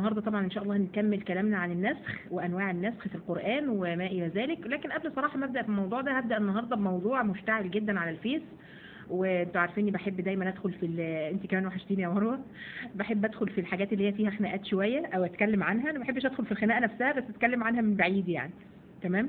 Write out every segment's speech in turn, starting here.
النهارده طبعا ان شاء الله هنكمل كلامنا عن النسخ وانواع النسخ في القران وما الى ذلك لكن قبل صراحه ما ابدا في الموضوع ده هبدا النهارده بموضوع مشتعل جدا على الفيس وانتوا عارفيني بحب دايما ادخل في ال- انت كمان وحشتيني يا مروه بحب ادخل في الحاجات اللي هي فيها خناقات شويه او اتكلم عنها انا ما بحبش ادخل في الخناقه نفسها بس اتكلم عنها من بعيد يعني تمام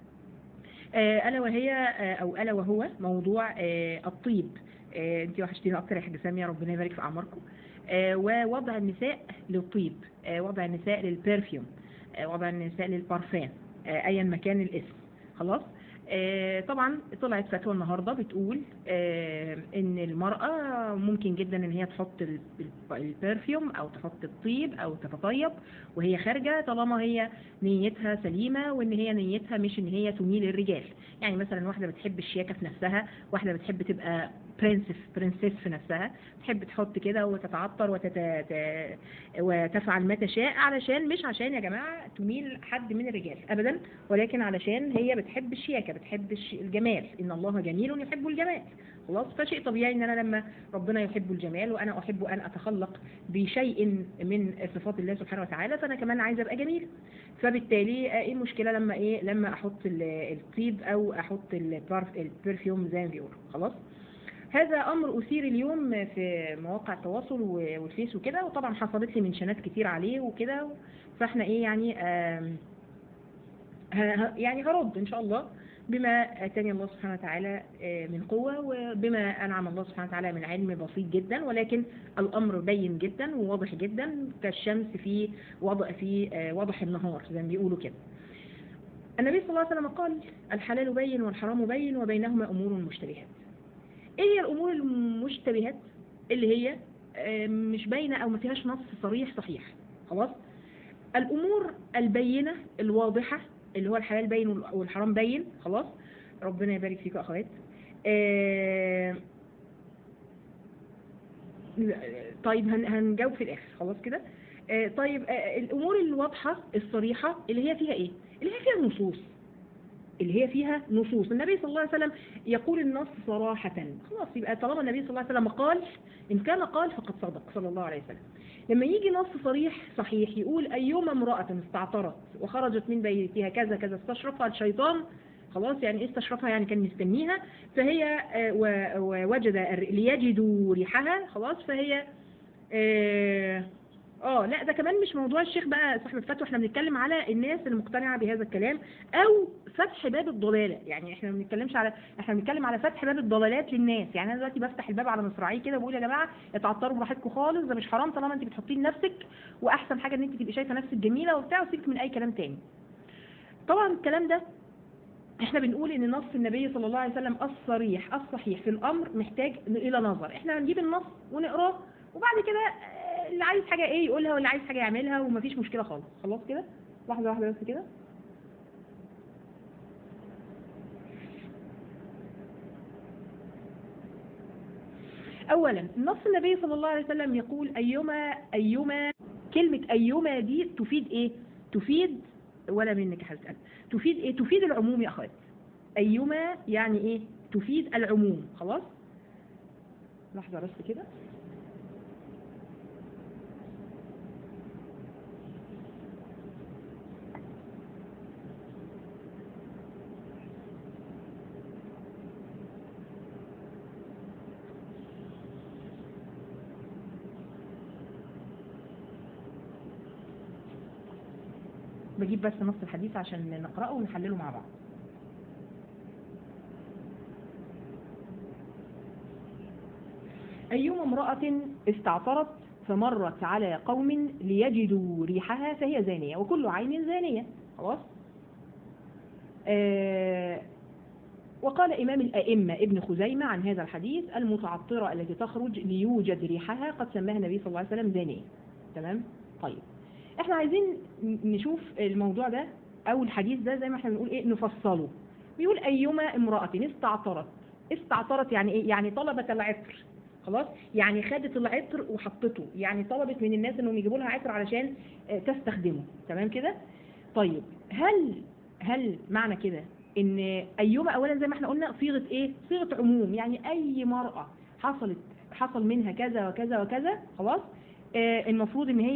آه، الا وهي آه، او الا وهو موضوع آه، الطيب آه، انت وحشتيني اكتر يا حاجه ساميه ربنا يبارك في اعماركم آه، ووضع النساء للطيب آه، وضع النساء للبرفيوم آه، وضع النساء للبارفان آه، ايا ما كان الاسم خلاص آه، طبعا طلعت فتوى النهارده بتقول آه، ان المراه ممكن جدا ان هي تحط ال- ال- البرفيوم او تحط الطيب او تتطيب وهي خارجه طالما هي نيتها سليمه وان هي نيتها مش ان هي تميل للرجال يعني مثلا واحده بتحب الشياكه في نفسها واحده بتحب تبقى برنسس برنسس في نفسها تحب تحط كده وتتعطر وتت... ت- وتفعل ما تشاء علشان مش عشان يا جماعه تميل حد من الرجال ابدا ولكن علشان هي بتحب الشياكه بتحب الش- الجمال ان الله جميل يحب الجمال خلاص فشيء طبيعي ان انا لما ربنا يحب الجمال وانا احب ان اتخلق بشيء من صفات الله سبحانه وتعالى فانا كمان عايزه ابقى جميل فبالتالي آه، ايه المشكله لما ايه لما احط ال- الطيب او احط البرف البرفيوم زي ما بيقولوا خلاص هذا امر اثير اليوم في مواقع التواصل و- والفيس وكده وطبعا حصلت لي منشنات كتير عليه وكده فاحنا ايه يعني آم، ه- ه- يعني هرد ان شاء الله بما اتاني الله سبحانه وتعالى آه، من قوه وبما انعم الله سبحانه وتعالى من علم بسيط جدا ولكن الامر بين جدا وواضح جدا كالشمس في وضع في آه، وضح النهار زي ما بيقولوا كده. النبي صلى الله عليه وسلم قال الحلال بين والحرام بين وبينهما امور مشتبهات. ايه هي الامور المشتبهات اللي هي آه، مش باينه او ما فيهاش نص صريح صحيح خلاص الامور البينه الواضحه اللي هو الحلال باين وال- والحرام باين خلاص ربنا يبارك فيكم يا اخوات آه، طيب هن- هنجاوب في الاخر خلاص كده آه، طيب آه، الامور الواضحه الصريحه اللي هي فيها ايه اللي هي فيها نصوص اللي هي فيها نصوص النبي صلى الله عليه وسلم يقول النص صراحة خلاص يبقى طالما النبي صلى الله عليه وسلم قال إن كان قال فقد صدق صلى الله عليه وسلم لما يجي نص صريح صحيح يقول أيما امرأة استعطرت وخرجت من بيتها كذا كذا استشرفها الشيطان خلاص يعني ايه استشرفها يعني كان مستنيها فهي آه، و- ووجد الر- ليجدوا ريحها خلاص فهي اه آه، لا ده كمان مش موضوع الشيخ بقى صاحب الفتوى احنا بنتكلم على الناس المقتنعه بهذا الكلام او فتح باب الضلاله يعني احنا ما بنتكلمش على احنا بنتكلم على فتح باب الضلالات للناس يعني انا دلوقتي بفتح الباب على مصراعيه كده وبقول يا جماعه اتعطروا براحتكم خالص ده مش حرام طالما انت بتحطيه لنفسك واحسن حاجه ان انت تبقي شايفه نفسك جميله وبتاع وسيبك من اي كلام تاني طبعا الكلام ده احنا بنقول ان نص النبي صلى الله عليه وسلم الصريح الصحيح في الامر محتاج الى نظر احنا هنجيب النص ونقراه وبعد كده آه، اللي عايز حاجه ايه يقولها واللي عايز حاجه يعملها ومفيش مشكله خالص خلاص كده واحده واحده بس كده اولا نص النبي صلى الله عليه وسلم يقول ايما ايما كلمه ايما دي تفيد ايه تفيد ولا منك يا حبيبتي تفيد ايه تفيد العموم يا اخوات ايما يعني ايه تفيد العموم خلاص لحظه بس كده بجيب بس نص الحديث عشان نقرأه ونحلله مع بعض أيما امرأة استعطرت فمرت على قوم ليجدوا ريحها فهي زانية وكل عين زانية خلاص آه وقال إمام الأئمة ابن خزيمة عن هذا الحديث المتعطرة التي تخرج ليوجد ريحها قد سماها النبي صلى الله عليه وسلم زانية تمام طيب احنا عايزين نشوف الموضوع ده او الحديث ده زي ما احنا بنقول ايه نفصله بيقول ايما امرأة استعطرت استعطرت يعني ايه يعني طلبت العطر خلاص يعني خدت العطر وحطته يعني طلبت من الناس انهم يجيبوا لها عطر علشان آه، تستخدمه تمام كده طيب هل هل معنى كده ان ايما اولا زي ما احنا قلنا صيغه ايه صيغه عموم يعني اي مرأة حصلت حصل منها كذا وكذا وكذا خلاص آه، المفروض ان هي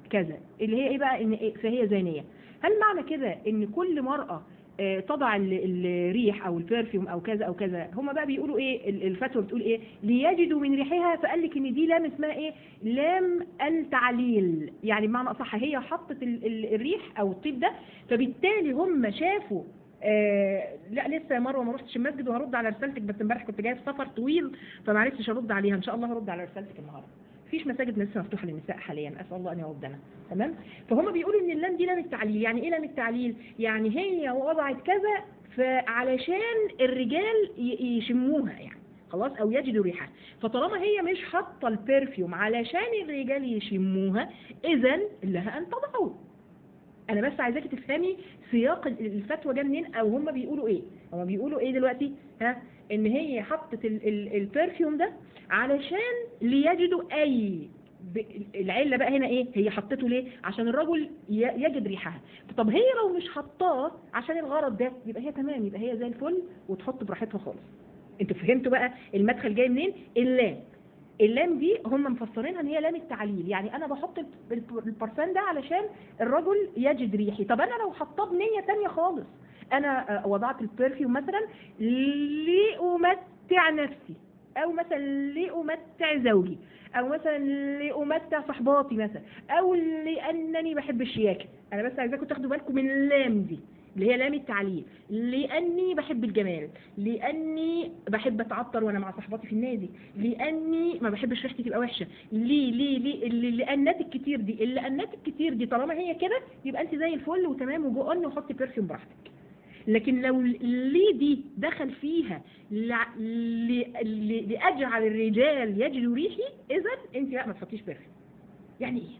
كذا اللي هي ايه بقى ان إيه فهي زانيه هل معنى كده ان كل مرأة آه، تضع ال- الريح او البرفيوم او كذا او كذا هما بقى بيقولوا ايه ال- الفتوى بتقول ايه ليجدوا من ريحها فقال لك ان دي لام اسمها ايه لام التعليل يعني بمعنى اصح هي حطت ال- ال- الريح او الطيب ده فبالتالي هم شافوا آه لا لسه يا مروه ما رحتش المسجد وهرد على رسالتك بس امبارح كنت جايه في سفر طويل فما عرفتش ارد عليها ان شاء الله هرد على رسالتك النهارده مفيش مساجد لسه مفتوحه للنساء حاليا اسال الله ان يردنا تمام فهم بيقولوا ان اللام دي لام التعليل يعني ايه لام التعليل يعني هي وضعت كذا فعلشان الرجال ي- يشموها يعني خلاص او يجدوا ريحها فطالما هي مش حاطه البرفيوم علشان الرجال يشموها اذا لها ان تضعه انا بس عايزاكي تفهمي سياق الفتوى جه منين او هم بيقولوا ايه هم بيقولوا ايه دلوقتي ها ان هي حطت ال- ال- البرفيوم ده علشان ليجدوا اي ب- العله بقى هنا ايه هي حطته ليه عشان الرجل ي- يجد ريحها طب هي لو مش حطاه عشان الغرض ده يبقى هي تمام يبقى هي زي الفل وتحط براحتها خالص انتوا فهمتوا بقى المدخل جاي منين اللام اللام دي هم مفسرينها ان هي لام التعليل يعني انا بحط الب- الب- البرفان ده علشان الرجل يجد ريحي طب انا لو حطاه بنيه تانية خالص انا آه، وضعت البرفيوم مثلا لأمتع نفسي او مثلا لأمتع زوجي او مثلا لأمتع صحباتي مثلا او لانني بحب الشياكه انا بس عايزاكم تاخدوا بالكم من اللام دي اللي هي لام التعليل لاني بحب الجمال لاني بحب اتعطر وانا مع صحباتي في النادي لاني ما بحبش ريحتي تبقى وحشه ليه ليه ليه اللي- لانات الكتير دي اللانات الكتير دي طالما هي كده يبقى انت زي الفل وتمام وجو اون وحطي برفيوم براحتك لكن لو ليه دي دخل فيها لع- ل- ل- لاجعل الرجال يجدوا ريحي اذا انت لا ما تحطيش برفيوم يعني ايه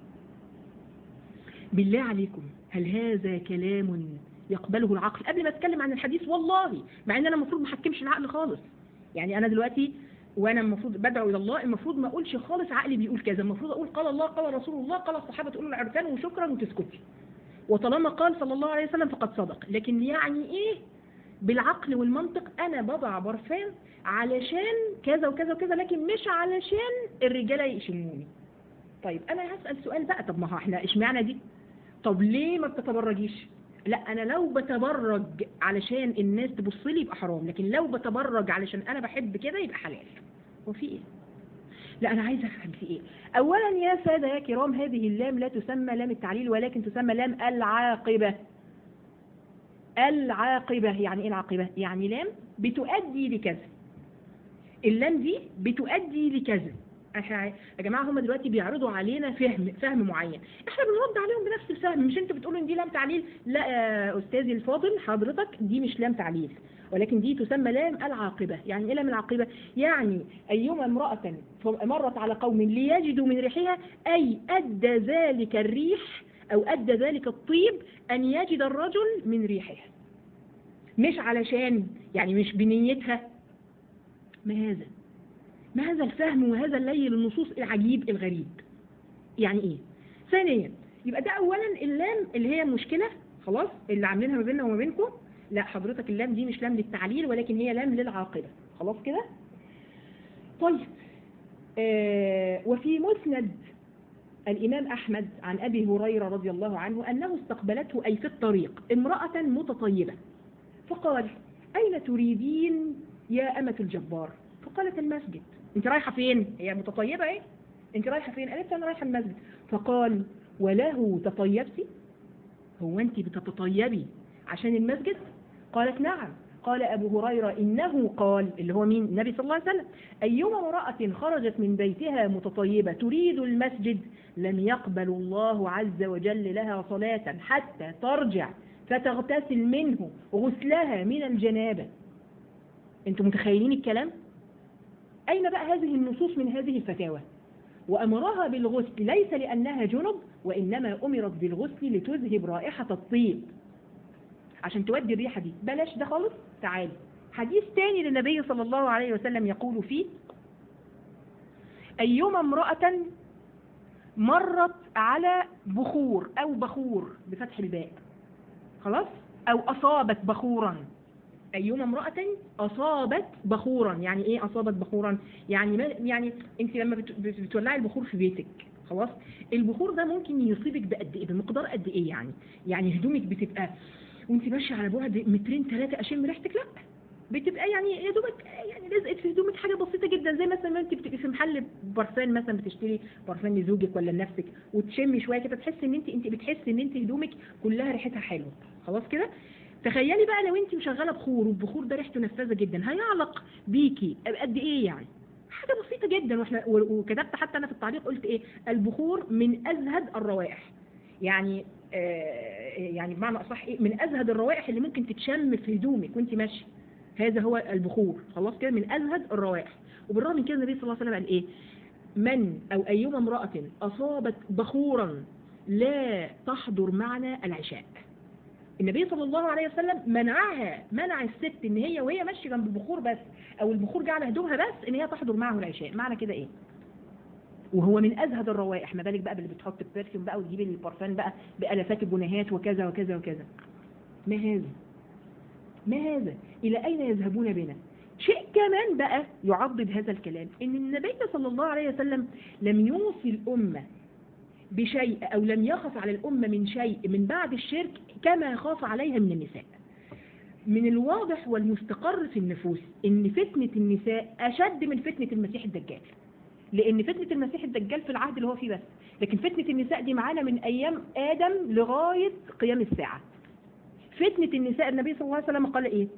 بالله عليكم هل هذا كلام يقبله العقل قبل ما اتكلم عن الحديث والله مع ان انا المفروض ما احكمش العقل خالص يعني انا دلوقتي وانا المفروض بدعو الى الله المفروض ما اقولش خالص عقلي بيقول كذا المفروض اقول قال الله قال رسول الله قال الصحابه تقول العرفان وشكرا وتسكتي وطالما قال صلى الله عليه وسلم فقد صدق لكن يعني ايه بالعقل والمنطق انا بضع برفان علشان كذا وكذا وكذا لكن مش علشان الرجاله يشموني طيب انا هسال سؤال بقى طب ما هو احنا اشمعنى دي طب ليه ما بتتبرجيش لا انا لو بتبرج علشان الناس تبص لي يبقى حرام لكن لو بتبرج علشان انا بحب كده يبقى حلال هو في ايه لا انا عايزه افهم في ايه اولا يا ساده يا كرام هذه اللام لا تسمى لام التعليل ولكن تسمى لام العاقبه العاقبه يعني ايه العاقبه يعني لام بتؤدي لكذا اللام دي بتؤدي لكذا احنا يا جماعه هم دلوقتي بيعرضوا علينا فهم فهم معين احنا بنرد عليهم بنفس الفهم مش انتوا بتقولوا ان دي لام تعليل لا يا استاذي الفاضل حضرتك دي مش لام تعليل ولكن دي تسمى لام العاقبه يعني ايه لام العاقبه يعني ايما امراه مرت على قوم ليجدوا من ريحها اي ادى ذلك الريح او ادى ذلك الطيب ان يجد الرجل من ريحها مش علشان يعني مش بنيتها ما هذا ما هذا الفهم وهذا اللي للنصوص العجيب الغريب يعني ايه ثانيا يبقى ده اولا اللام اللي هي مشكلة خلاص اللي عاملينها ما بيننا وما بينكم لا حضرتك اللام دي مش لام للتعليل ولكن هي لام للعاقبة خلاص كده طيب آه وفي مسند الإمام أحمد عن أبي هريرة رضي الله عنه أنه استقبلته أي في الطريق امرأة متطيبة فقال أين تريدين يا أمة الجبار فقالت المسجد انت رايحة فين هي متطيبة ايه انت رايحة فين قالت انا رايحة المسجد فقال وله تطيبتي هو انت بتتطيبي عشان المسجد قالت نعم قال أبو هريرة إنه قال اللي هو مين النبي صلى الله عليه وسلم أيما امرأة خرجت من بيتها متطيبة تريد المسجد لم يقبل الله عز وجل لها صلاة حتى ترجع فتغتسل منه غسلها من الجنابة انتم متخيلين الكلام أين بقى هذه النصوص من هذه الفتاوى وأمرها بالغسل ليس لأنها جنب وإنما أمرت بالغسل لتذهب رائحة الطيب عشان تودي الريحة دي بلاش ده خالص تعالي حديث تاني للنبي صلى الله عليه وسلم يقول فيه أيما امرأة مرت على بخور أو بخور بفتح الباء خلاص أو أصابت بخورا أيما امرأة أصابت بخورا يعني إيه أصابت بخورا يعني ما يعني أنت لما بت- بت- بتولعي البخور في بيتك خلاص البخور ده ممكن يصيبك بقد ايه بمقدار قد ايه يعني يعني هدومك بتبقى وانت ماشيه على بعد مترين ثلاثه اشم ريحتك لا بتبقى يعني يا دوبك يعني لزقت في هدومك حاجه بسيطه جدا زي مثلا ما انت بتبقي في محل برفان مثلا بتشتري برفان لزوجك ولا لنفسك وتشمي شويه كده تحسي ان انت انت بتحسي ان انت هدومك كلها ريحتها حلوه خلاص كده تخيلي بقى لو انت مشغله بخور والبخور ده ريحته نفاذه جدا هيعلق بيكي قد ايه يعني حاجه بسيطه جدا واحنا وكتبت حتى انا في التعليق قلت ايه البخور من ازهد الروائح يعني آه يعني بمعنى اصح ايه من ازهد الروائح اللي ممكن تتشم في هدومك وانت ماشيه هذا هو البخور خلاص كده من ازهد الروائح وبالرغم من كده النبي صلى الله عليه وسلم قال ايه من او ايما امراه اصابت بخورا لا تحضر معنا العشاء النبي صلى الله عليه وسلم منعها منع الست ان هي وهي ماشيه جنب البخور بس او البخور جه على هدومها بس ان هي تحضر معه العشاء معنى كده ايه وهو من ازهد الروائح ما بالك بقى باللي بتحط البرفيوم بقى وتجيب البرفان بقى بالافات الجنيهات وكذا وكذا وكذا ما هذا ما هذا الى اين يذهبون بنا شيء كمان بقى يعضد هذا الكلام ان النبي صلى الله عليه وسلم لم يوصي الامه بشيء أو لم يخف على الأمة من شيء من بعد الشرك كما خاف عليها من النساء من الواضح والمستقر في النفوس ان فتنة النساء أشد من فتنة المسيح الدجال لأن فتنة المسيح الدجال في العهد اللي هو فيه بس لكن فتنة النساء دي معانا من أيام آدم لغاية قيام الساعة فتنة النساء النبي صلى الله عليه وسلم قال إيه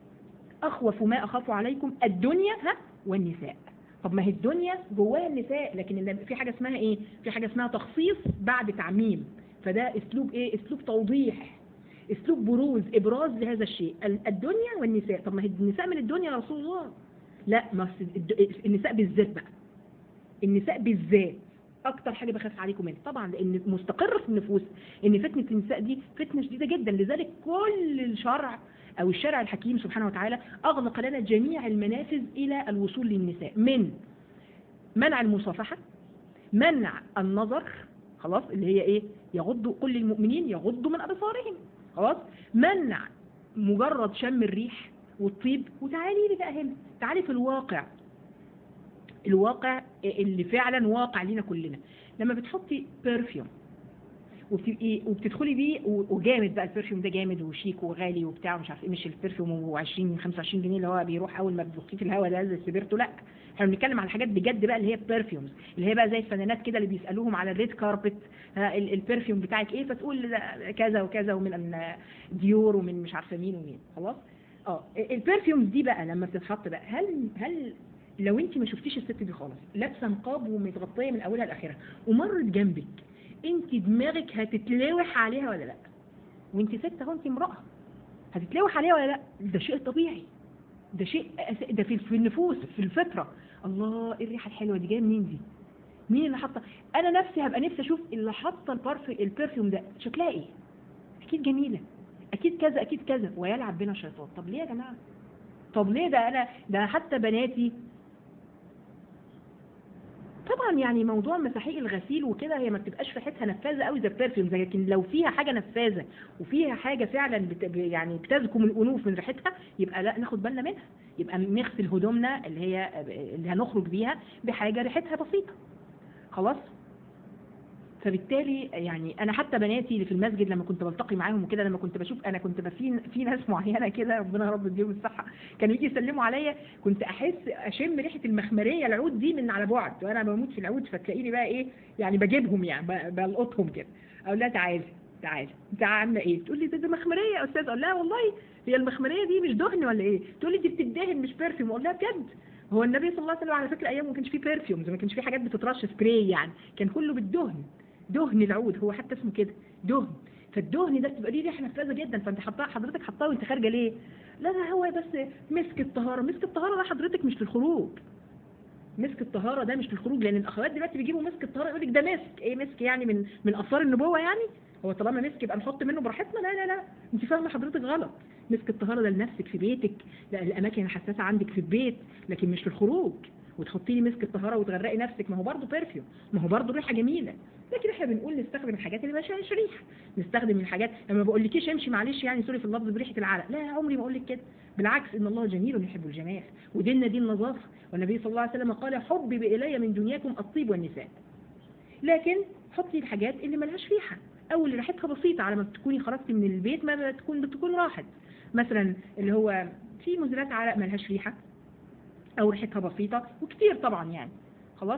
أخوف ما أخاف عليكم الدنيا ها والنساء طب ما هي الدنيا جواها النساء لكن في حاجة اسمها ايه في حاجة اسمها تخصيص بعد تعميم فده اسلوب ايه اسلوب توضيح اسلوب بروز ابراز لهذا الشيء الدنيا والنساء طب ما هي النساء من الدنيا يا رسول الله لا ما النساء بالذات بقى النساء بالذات اكتر حاجه بخاف عليكم منها طبعا لان مستقر في النفوس ان فتنه النساء دي فتنه شديده جدا لذلك كل الشرع أو الشرع الحكيم سبحانه وتعالى أغلق لنا جميع المنافذ إلى الوصول للنساء من منع المصافحة منع النظر خلاص اللي هي إيه يغضوا كل المؤمنين يغضوا من أبصارهم خلاص منع مجرد شم الريح والطيب وتعالي لي بقى هنا تعالي في الواقع الواقع اللي فعلا واقع لينا كلنا لما بتحطي برفيوم وبتبقي وبتدخلي بيه وجامد بقى البرفيوم ده جامد وشيك وغالي وبتاع ومش عارف ايه مش البرفيوم و20 25 جنيه اللي هو بيروح اول ما بتبخيه في الهواء ده زي السبيرتو لا احنا بنتكلم على حاجات بجد بقى اللي هي البرفيومز اللي هي بقى زي الفنانات كده اللي بيسالوهم على الريد كاربت البرفيوم بتاعك ايه فتقول كذا وكذا ومن ديور ومن مش عارفه مين ومين خلاص اه البرفيومز دي بقى لما بتتحط بقى هل هل لو انت ما شفتيش الست دي خالص لابسه نقاب ومتغطيه من اولها لاخرها ومرت جنبك انت دماغك هتتلاوح عليها ولا لا وانت ست اهو انت امراه هتتلاوح عليها ولا لا ده شيء طبيعي ده شيء أس... ده في في النفوس في الفطره الله ايه الريحه الحلوه دي جايه منين دي مين اللي حاطه انا نفسي هبقى نفسي اشوف اللي حاطه البرفيوم البرفيوم ده شكلها ايه اكيد جميله اكيد كذا اكيد كذا ويلعب بنا الشيطان طب ليه يا جماعه طب ليه ده انا ده حتى بناتي طبعا يعني موضوع مساحيق الغسيل وكده هي ما بتبقاش ريحتها نفاذه قوي زي البرفيوم لكن لو فيها حاجه نفاذه وفيها حاجه فعلا بت يعني بتزكم الانوف من ريحتها يبقى لا ناخد بالنا منها يبقى نغسل هدومنا اللي هي اللي هنخرج بيها بحاجه ريحتها بسيطه خلاص فبالتالي يعني انا حتى بناتي اللي في المسجد لما كنت بلتقي معاهم وكده لما كنت بشوف انا كنت في في ناس معينه كده ربنا يا رب يديهم الصحه كانوا يجي يسلموا عليا كنت احس اشم ريحه المخمريه العود دي من على بعد وانا بموت في العود فتلاقيني بقى ايه يعني بجيبهم يعني بلقطهم كده اقول لها تعالي تعالي انت عامله ايه تقول لي ده, ده مخمريه يا استاذ اقول لها والله هي المخمريه دي مش دهن ولا ايه تقول لي دي بتدهن مش برفيوم اقول لها بجد هو النبي صلى الله عليه وسلم على فكره ايام ما كانش فيه برفيومز ما كانش فيه حاجات بتترش سبراي يعني كان كله بالدهن دهن العود هو حتى اسمه كده دهن فالدهن ده بتبقى ليه ريحه نفاذه جدا فانت حطها حضرتك حطها وانت خارجه ليه؟ لا لا هو بس مسك الطهاره مسك الطهاره ده حضرتك مش للخروج مسك الطهاره ده مش للخروج لان الاخوات دلوقتي بيجيبوا مسك الطهاره يقول لك ده مسك ايه مسك يعني من من اثار النبوه يعني هو طالما مسك يبقى نحط منه براحتنا لا لا لا انت فاهمه حضرتك غلط مسك الطهاره ده لنفسك في بيتك لا الاماكن الحساسه عندك في البيت لكن مش للخروج وتحطي لي مسك الطهاره وتغرقي نفسك ما هو برضه برفيوم ما هو برضه ريحه جميله لكن احنا بنقول نستخدم الحاجات اللي ما فيهاش ريحه نستخدم الحاجات لما بقول لكيش امشي معلش يعني سوري في اللفظ بريحه العرق لا عمري ما اقول لك كده بالعكس ان الله جميل يحب الجمال وديننا دين نظافه والنبي صلى الله عليه وسلم قال حبب الي من دنياكم الطيب والنساء لكن حطي الحاجات اللي ملهاش ريحة او اللي ريحتها بسيطة على ما بتكوني خرجتي من البيت ما بتكون بتكون راحت مثلا اللي هو في مزيلات عرق ملهاش ريحة او ريحتها بسيطة وكتير طبعا يعني خلاص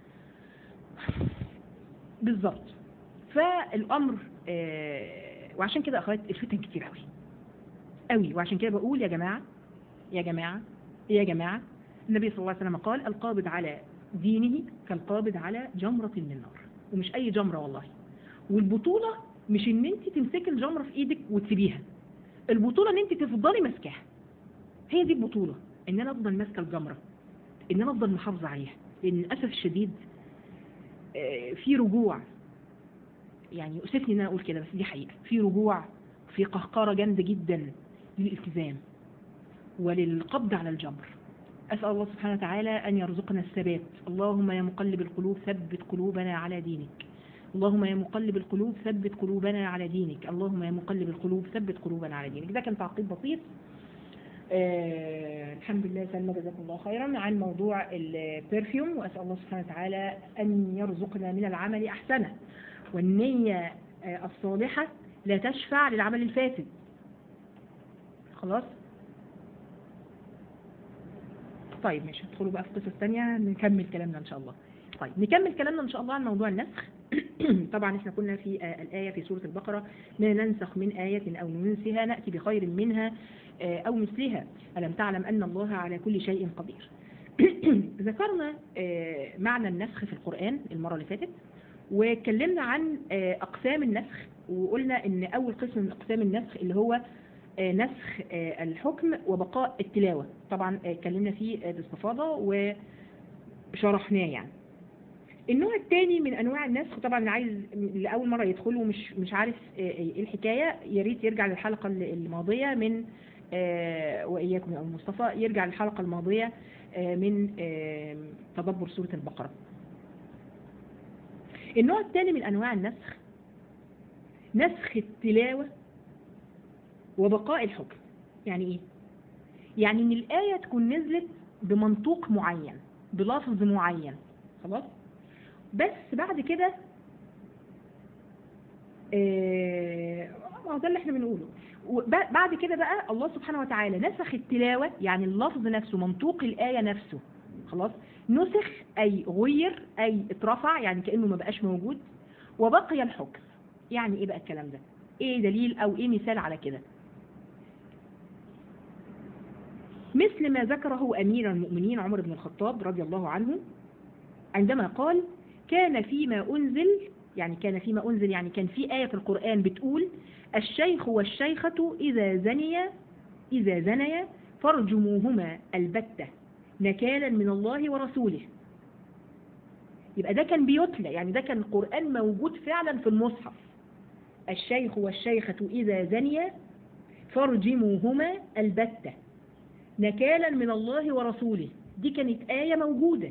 بالظبط فالامر آه وعشان كده اخوات الفتن كتير قوي قوي وعشان كده بقول يا جماعة يا جماعة يا جماعة النبي صلى الله عليه وسلم قال القابض على دينه كالقابض على جمرة من نار ومش اي جمرة والله والبطولة مش ان انت تمسكي الجمرة في ايدك وتسيبيها البطولة ان انت تفضلي ماسكاها هي دي البطولة ان انا افضل ماسكة الجمرة ان انا افضل محافظة عليها لان للأسف الشديد آه، في رجوع يعني يؤسفني ان انا اقول كده بس دي حقيقة في رجوع في قهقرة جامدة جدا للالتزام وللقبض على الجمر أسأل الله سبحانه وتعالى أن يرزقنا الثبات اللهم يا مقلب القلوب ثبت قلوبنا على دينك اللهم يا مقلب القلوب ثبت قلوبنا على دينك اللهم يا مقلب القلوب ثبت قلوبنا على دينك ده كان تعقيب بسيط آه الحمد لله سلمى جزاكم الله خيرا عن موضوع البرفيوم وأسأل الله سبحانه وتعالى أن يرزقنا من العمل أحسنه والنية آه الصالحة لا تشفع للعمل الفاسد خلاص طيب ماشي ندخلوا بقى في قصص تانية نكمل كلامنا إن شاء الله طيب نكمل كلامنا إن شاء الله عن موضوع النسخ طبعا احنا كنا في آه الآية في سورة البقرة ما ننسخ من آية أو ننسها نأتي بخير منها آه أو مثلها ألم تعلم أن الله على كل شيء قدير ذكرنا آه معنى النسخ في القرآن المرة اللي فاتت واتكلمنا عن أقسام النسخ وقلنا إن أول قسم من أقسام النسخ اللي هو نسخ الحكم وبقاء التلاوة طبعا اتكلمنا فيه باستفاضة وشرحناه يعني النوع الثاني من انواع النسخ طبعا اللي عايز لاول مره يدخل ومش مش عارف ايه الحكايه يا ريت يرجع للحلقه الماضيه من واياكم يا ام مصطفى يرجع للحلقه الماضيه من تدبر سوره البقره النوع الثاني من انواع النسخ نسخ التلاوه وبقاء الحكم يعني ايه يعني ان الايه تكون نزلت بمنطوق معين بلفظ معين خلاص بس بعد كده آه ده اللي احنا بنقوله بعد كده بقى الله سبحانه وتعالى نسخ التلاوة يعني اللفظ نفسه منطوق الآية نفسه خلاص نسخ أي غير أي اترفع يعني كأنه ما بقاش موجود وبقي الحكم يعني ايه بقى الكلام ده ايه دليل او ايه مثال على كده مثل ما ذكره أمير المؤمنين عمر بن الخطاب رضي الله عنه عندما قال كان فيما أنزل يعني كان فيما أنزل يعني كان في آية في القرآن بتقول الشيخ والشيخة إذا زنيا إذا زنيا فارجموهما البتة نكالا من الله ورسوله يبقى ده كان بيتلى يعني ده كان القرآن موجود فعلا في المصحف الشيخ والشيخة إذا زنيا فارجموهما البتة نكالا من الله ورسوله دي كانت آية موجودة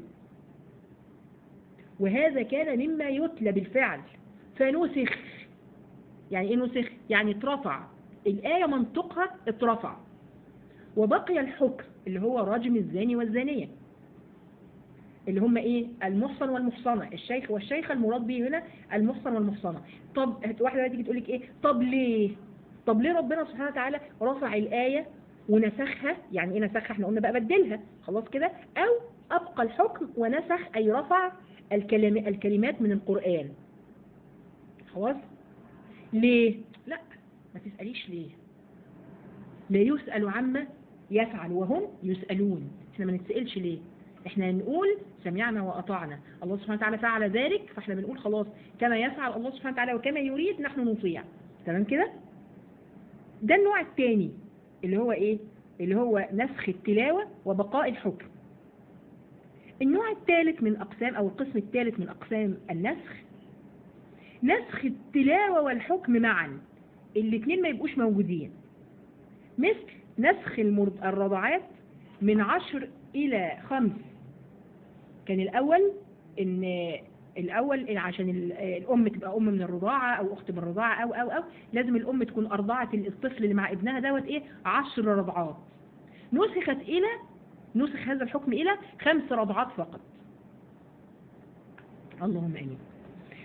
وهذا كان مما يتلى بالفعل فنسخ يعني ايه نسخ يعني اترفع الآية منطقها اترفع وبقي الحكم اللي هو رجم الزاني والزانية اللي هم ايه المحصن والمحصنة الشيخ والشيخة المراد به هنا المحصن والمحصنة طب واحدة تيجي تقول لك ايه طب ليه طب ليه ربنا سبحانه وتعالى رفع الآية ونسخها يعني ايه نسخها احنا قلنا بقى بدلها خلاص كده او ابقى الحكم ونسخ اي رفع الكلام الكلمات من القرآن خلاص ليه لا ما تسأليش ليه لا يسأل عما يفعل وهم يسألون احنا ما نتسألش ليه احنا نقول سمعنا وأطعنا الله سبحانه وتعالى فعل ذلك فاحنا بنقول خلاص كما يفعل الله سبحانه وتعالى وكما يريد نحن نطيع تمام كده ده النوع الثاني اللي هو ايه اللي هو نسخ التلاوة وبقاء الحكم النوع الثالث من أقسام أو القسم الثالث من أقسام النسخ نسخ التلاوة والحكم معا الاثنين ما يبقوش موجودين مثل نسخ الرضعات من عشر إلى خمس كان الأول إن الأول عشان الأم تبقى أم من الرضاعة أو أخت من الرضاعة أو أو أو لازم الأم تكون أرضعت الطفل اللي مع ابنها دوت إيه عشر رضعات نسخت إلى نسخ هذا الحكم إلى خمس رضعات فقط اللهم أمين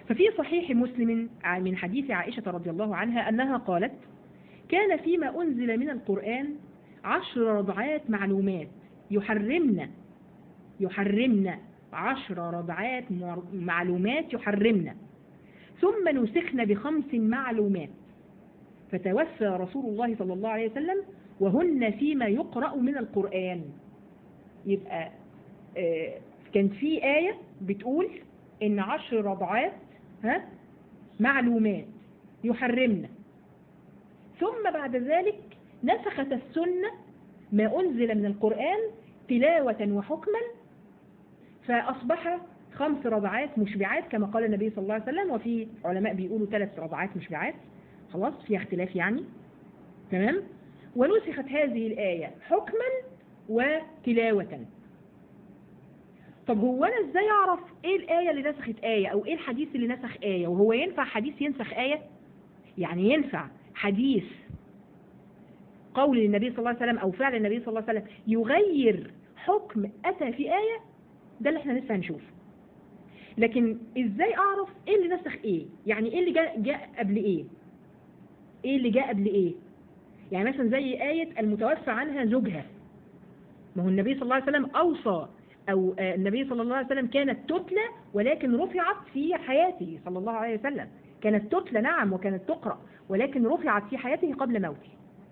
ففي صحيح مسلم من حديث عائشة رضي الله عنها أنها قالت كان فيما أنزل من القرآن عشر رضعات معلومات يحرمن يحرمن عشر رضعات معلومات يحرمن ثم نسخن بخمس معلومات فتوفى رسول الله صلى الله عليه وسلم وهن فيما يقرأ من القرآن يبقى آه، كان في آية بتقول إن عشر رضعات ها معلومات يحرمن ثم بعد ذلك نسخت السنة ما أنزل من القرآن تلاوة وحكما فأصبح خمس رضعات مشبعات كما قال النبي صلى الله عليه وسلم وفي علماء بيقولوا ثلاث رضعات مشبعات خلاص في اختلاف يعني تمام ونسخت هذه الآية حكما وتلاوة طب هو أنا إزاي أعرف إيه الآية اللي نسخت آية أو إيه الحديث اللي نسخ آية وهو ينفع حديث ينسخ آية يعني ينفع حديث قول النبي صلى الله عليه وسلم أو فعل النبي صلى الله عليه وسلم يغير حكم أتى في آية ده اللي احنا لسه هنشوفه لكن ازاي اعرف ايه اللي نسخ ايه يعني ايه اللي جاء, جاء قبل ايه ايه اللي جاء قبل ايه يعني مثلا زي آية المتوفى عنها زوجها ما هو النبي صلى الله عليه وسلم أوصى أو آه، النبي صلى الله عليه وسلم كانت تتلى ولكن رفعت في حياته صلى الله عليه وسلم كانت تتلى نعم وكانت تقرأ ولكن رفعت في حياته قبل موته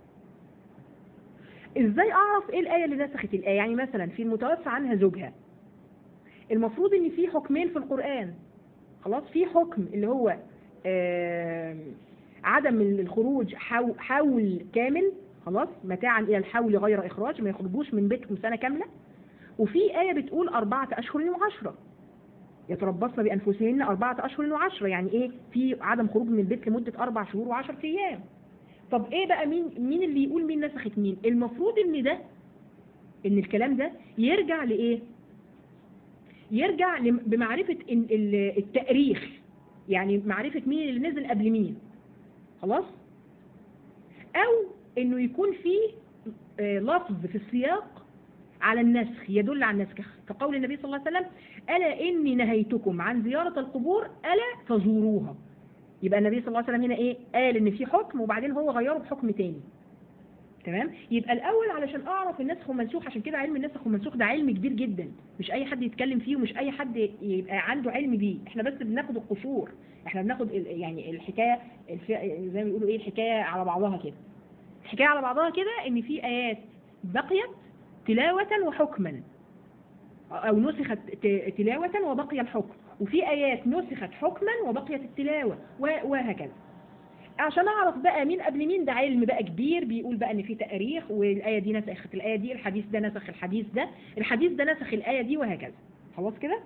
ازاي اعرف ايه الآية اللي نسخت الآية يعني مثلا في المتوفى عنها زوجها المفروض ان في حكمين في القرآن خلاص في حكم اللي هو آم، عدم الخروج حو- حول كامل خلاص متاعا الى الحول غير اخراج ما يخرجوش من بيتهم سنة كاملة وفي آية بتقول أربعة أشهر وعشرة يتربصن بأنفسهن أربعة أشهر وعشرة يعني إيه في عدم خروج من البيت لمدة أربع شهور وعشرة أيام طب إيه بقى مين مين اللي يقول مين نسخت مين المفروض إن ده إن الكلام ده يرجع لإيه يرجع لم- بمعرفة إن ال- التاريخ يعني معرفة مين اللي نزل قبل مين خلاص أو إنه يكون فيه آه، لفظ في السياق على النسخ يدل على النسخ كقول النبي صلى الله عليه وسلم ألا إني نهيتكم عن زيارة القبور ألا فزوروها يبقى النبي صلى الله عليه وسلم هنا إيه قال إن في حكم وبعدين هو غيره بحكم تاني تمام يبقى الأول علشان أعرف النسخ والمنسوخ عشان كده علم النسخ والمنسوخ ده علم كبير جدا مش أي حد يتكلم فيه ومش أي حد يبقى عنده علم بيه احنا بس بناخد القشور احنا بناخد ال- يعني الحكاية الف... زي ما بيقولوا إيه الحكاية على بعضها كده الحكاية على بعضها كده إن في آيات بقيت تلاوة وحكما أو نسخت ت- تلاوة وبقي الحكم وفي آيات نسخت حكما وبقيت التلاوة و- وهكذا عشان أعرف بقى مين قبل مين ده علم بقى كبير بيقول بقى إن في تاريخ والآية دي نسخت الآية دي الحديث ده نسخ الحديث ده الحديث ده نسخ الآية دي وهكذا خلاص كده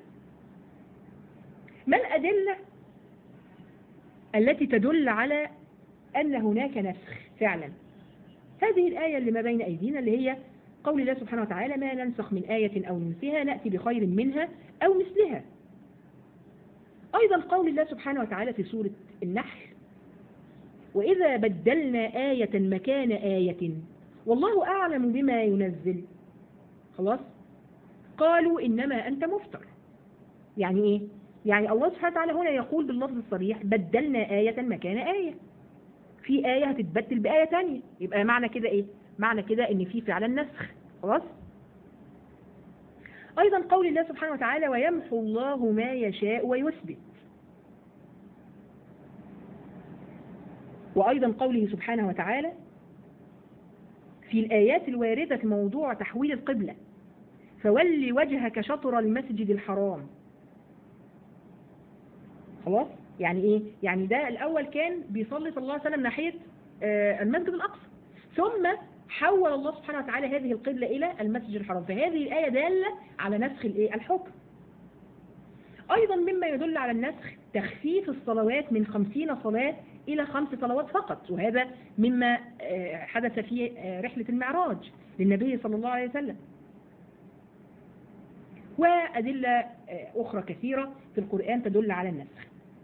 ما الأدلة التي تدل على أن هناك نسخ فعلا هذه الآية اللي ما بين أيدينا اللي هي قول الله سبحانه وتعالى ما ننسخ من آية أو ننسها نأتي بخير منها أو مثلها أيضا قول الله سبحانه وتعالى في سورة النحل وإذا بدلنا آية مكان آية والله أعلم بما ينزل خلاص قالوا إنما أنت مفتر يعني إيه يعني الله سبحانه وتعالى هنا يقول باللفظ الصريح بدلنا آية مكان آية في آية هتتبدل بآية تانية يبقى معنى كده إيه معنى كده إن في فعلا نسخ خلاص أيضا قول الله سبحانه وتعالى ويمحو الله ما يشاء ويثبت وأيضا قوله سبحانه وتعالى في الآيات الواردة في موضوع تحويل القبلة فول وجهك شطر المسجد الحرام خلاص يعني ايه يعني ده الاول كان بيصلي صلى الله عليه وسلم ناحيه آه، المسجد الاقصى ثم حول الله سبحانه وتعالى هذه القبلة إلى المسجد الحرام فهذه الآية دالة على نسخ الإيه؟ الحكم أيضا مما يدل على النسخ تخفيف الصلوات من خمسين صلاة إلى خمس صلوات فقط وهذا مما آه، حدث في آه، رحلة المعراج للنبي صلى الله عليه وسلم وأدلة آه، أخرى كثيرة في القرآن تدل على النسخ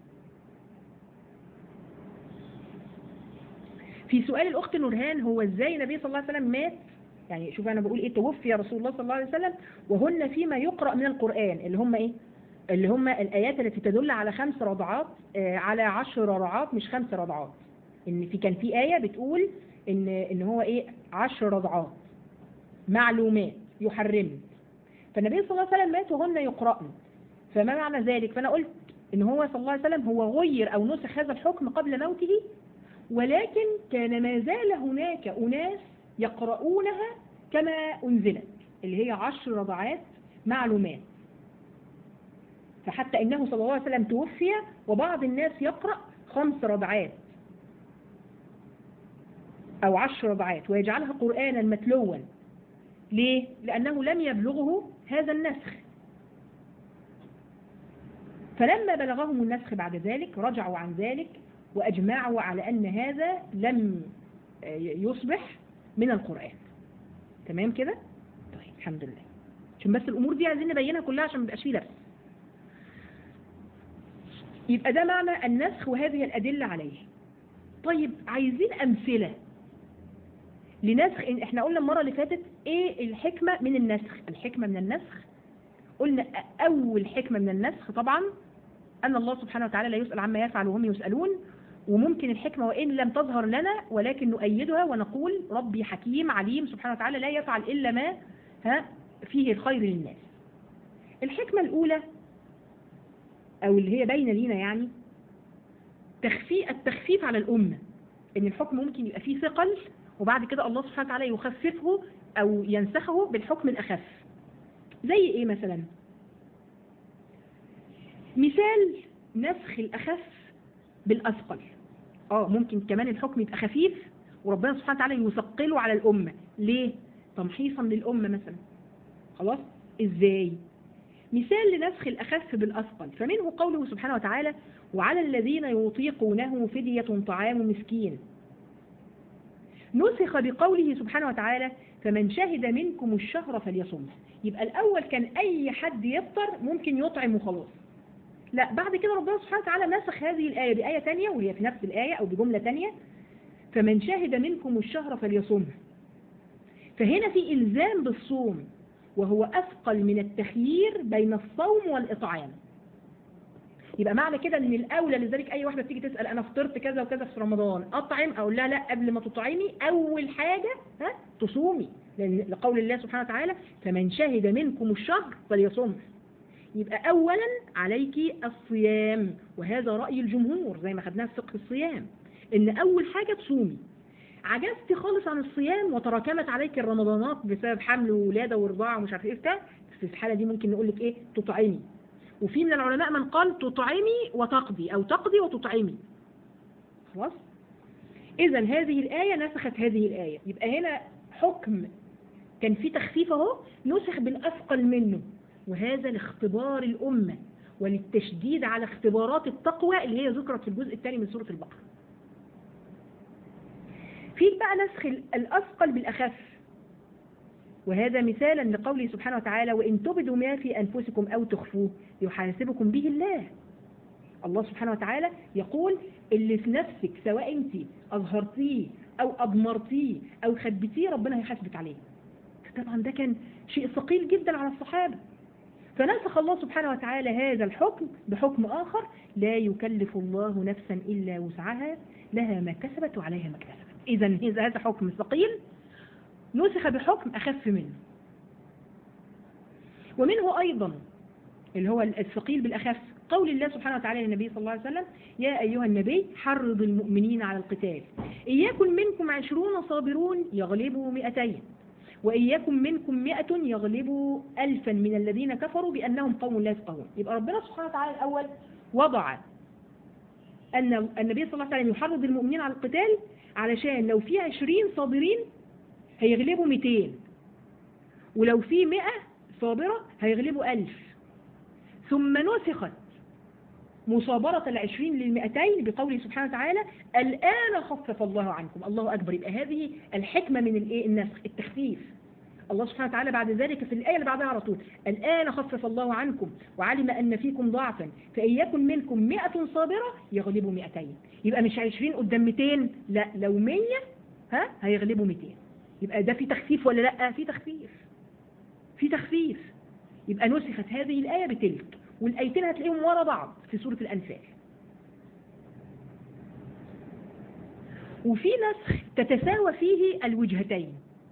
في سؤال الأخت نورهان هو إزاي النبي صلى الله عليه وسلم مات يعني شوف أنا بقول إيه توفي رسول الله صلى الله عليه وسلم وهن فيما يقرأ من القرآن اللي هم إيه اللي هم الآيات التي تدل على خمس رضعات آه، على عشر رضعات مش خمس رضعات إن في كان في آية بتقول إن إن هو إيه عشر رضعات معلومات يحرمن فالنبي صلى الله عليه وسلم مات وهن يقرأن فما معنى ذلك فأنا قلت إن هو صلى الله عليه وسلم هو غير أو نسخ هذا الحكم قبل موته ولكن كان ما زال هناك أناس يقرؤونها كما أنزلت اللي هي عشر رضعات معلومات فحتى إنه صلى الله عليه وسلم توفي وبعض الناس يقرأ خمس رضعات أو عشر رضعات ويجعلها قرآنا متلوا ليه؟ لأنه لم يبلغه هذا النسخ فلما بلغهم النسخ بعد ذلك رجعوا عن ذلك وأجمعوا على أن هذا لم يصبح من القرآن تمام كده؟ طيب الحمد لله عشان بس الأمور دي عايزين نبينها كلها عشان ما يبقاش فيه لبس يبقى ده معنى النسخ وهذه الأدلة عليه طيب عايزين أمثلة لنسخ احنا قلنا المرة اللي فاتت ايه الحكمة من النسخ الحكمة من النسخ قلنا أول حكمة من النسخ طبعا أن الله سبحانه وتعالى لا يسأل عما يفعل وهم يسألون وممكن الحكمة وإن لم تظهر لنا ولكن نؤيدها ونقول ربي حكيم عليم سبحانه وتعالى لا يفعل إلا ما ها فيه الخير للناس الحكمة الأولى أو اللي هي باينة لينا يعني تخفي التخفيف على الأمة إن الحكم ممكن يبقى فيه ثقل وبعد كده الله سبحانه وتعالى يخففه أو ينسخه بالحكم الأخف زي إيه مثلا مثال نسخ الأخف بالأثقل اه ممكن كمان الحكم يبقى خفيف وربنا سبحانه وتعالى يثقله على الأمة ليه؟ تمحيصا للأمة مثلا خلاص؟ ازاي؟ مثال لنسخ الأخف بالأثقل فمنه قوله سبحانه وتعالى وعلى الذين يطيقونه فدية طعام مسكين نسخ بقوله سبحانه وتعالى فمن شهد منكم الشهر فليصمه يبقى الأول كان أي حد يفطر ممكن يطعم وخلاص لا بعد كده ربنا سبحانه وتعالى نسخ هذه الآية بآية تانية وهي في نفس الآية أو بجملة تانية فمن شهد منكم الشهر فليصمه فهنا في إلزام بالصوم وهو أثقل من التخيير بين الصوم والإطعام يبقى معنى كده ان الاولى لذلك اي واحده بتيجي تسال انا فطرت كذا وكذا في رمضان اطعم او لا لا قبل ما تطعمي اول حاجه ها تصومي لان لقول الله سبحانه وتعالى فمن شهد منكم الشهر فليصوم يبقى اولا عليك الصيام وهذا راي الجمهور زي ما خدناها في فقه الصيام ان اول حاجه تصومي عجزتي خالص عن الصيام وتراكمت عليك الرمضانات بسبب حمل وولاده ورضاعه ومش عارف ايه بتاع في الحاله دي ممكن نقول لك ايه تطعمي وفي من العلماء من قال تطعمي وتقضي أو تقضي وتطعمي خلاص إذا هذه الآية نسخت هذه الآية يبقى هنا حكم كان في تخفيف اهو نسخ بالأثقل منه وهذا لاختبار الأمة وللتشديد على اختبارات التقوى اللي هي ذكرت في الجزء الثاني من سورة البقرة في بقى نسخ الأثقل بالأخف وهذا مثالا لقوله سبحانه وتعالى وإن تبدوا ما في أنفسكم أو تخفوه يحاسبكم به الله الله سبحانه وتعالى يقول اللي في نفسك سواء انت أظهرتيه أو أضمرتيه أو خبتيه ربنا هيحاسبك عليه طبعا ده كان شيء ثقيل جدا على الصحابة فنسخ الله سبحانه وتعالى هذا الحكم بحكم آخر لا يكلف الله نفسا إلا وسعها لها ما كسبت وعليها ما كسبت إذا هذا حكم ثقيل نسخ بحكم أخف منه ومنه أيضا اللي هو الثقيل بالأخف قول الله سبحانه وتعالى للنبي صلى الله عليه وسلم يا أيها النبي حرض المؤمنين على القتال إن يكن منكم عشرون صابرون يغلبوا مئتين وإن يكن منكم مئة يغلبوا ألفا من الذين كفروا بأنهم قوم لا يفقهون يبقى ربنا سبحانه وتعالى الأول وضع أن النبي صلى الله عليه وسلم يحرض المؤمنين على القتال علشان لو في عشرين صابرين هيغلبوا 200 ولو في 100 صابرة هيغلبوا 1000 ثم نسخت مصابرة العشرين للمئتين بقوله سبحانه وتعالى الآن خفف الله عنكم الله أكبر يبقى هذه الحكمة من الايه النسخ التخفيف الله سبحانه وتعالى بعد ذلك في الآية اللي بعدها على طول الآن خفف الله عنكم وعلم أن فيكم ضعفا فإن يكن منكم مئة صابرة يغلبوا مئتين يبقى مش عشرين قدام 200 لا لو 100 ها هيغلبوا 200 يبقى ده في تخفيف ولا لا في تخفيف في تخفيف يبقى نسخت هذه الآية بتلك والآيتين هتلاقيهم ورا بعض في سورة الأنفال وفي نسخ تتساوى فيه الوجهتين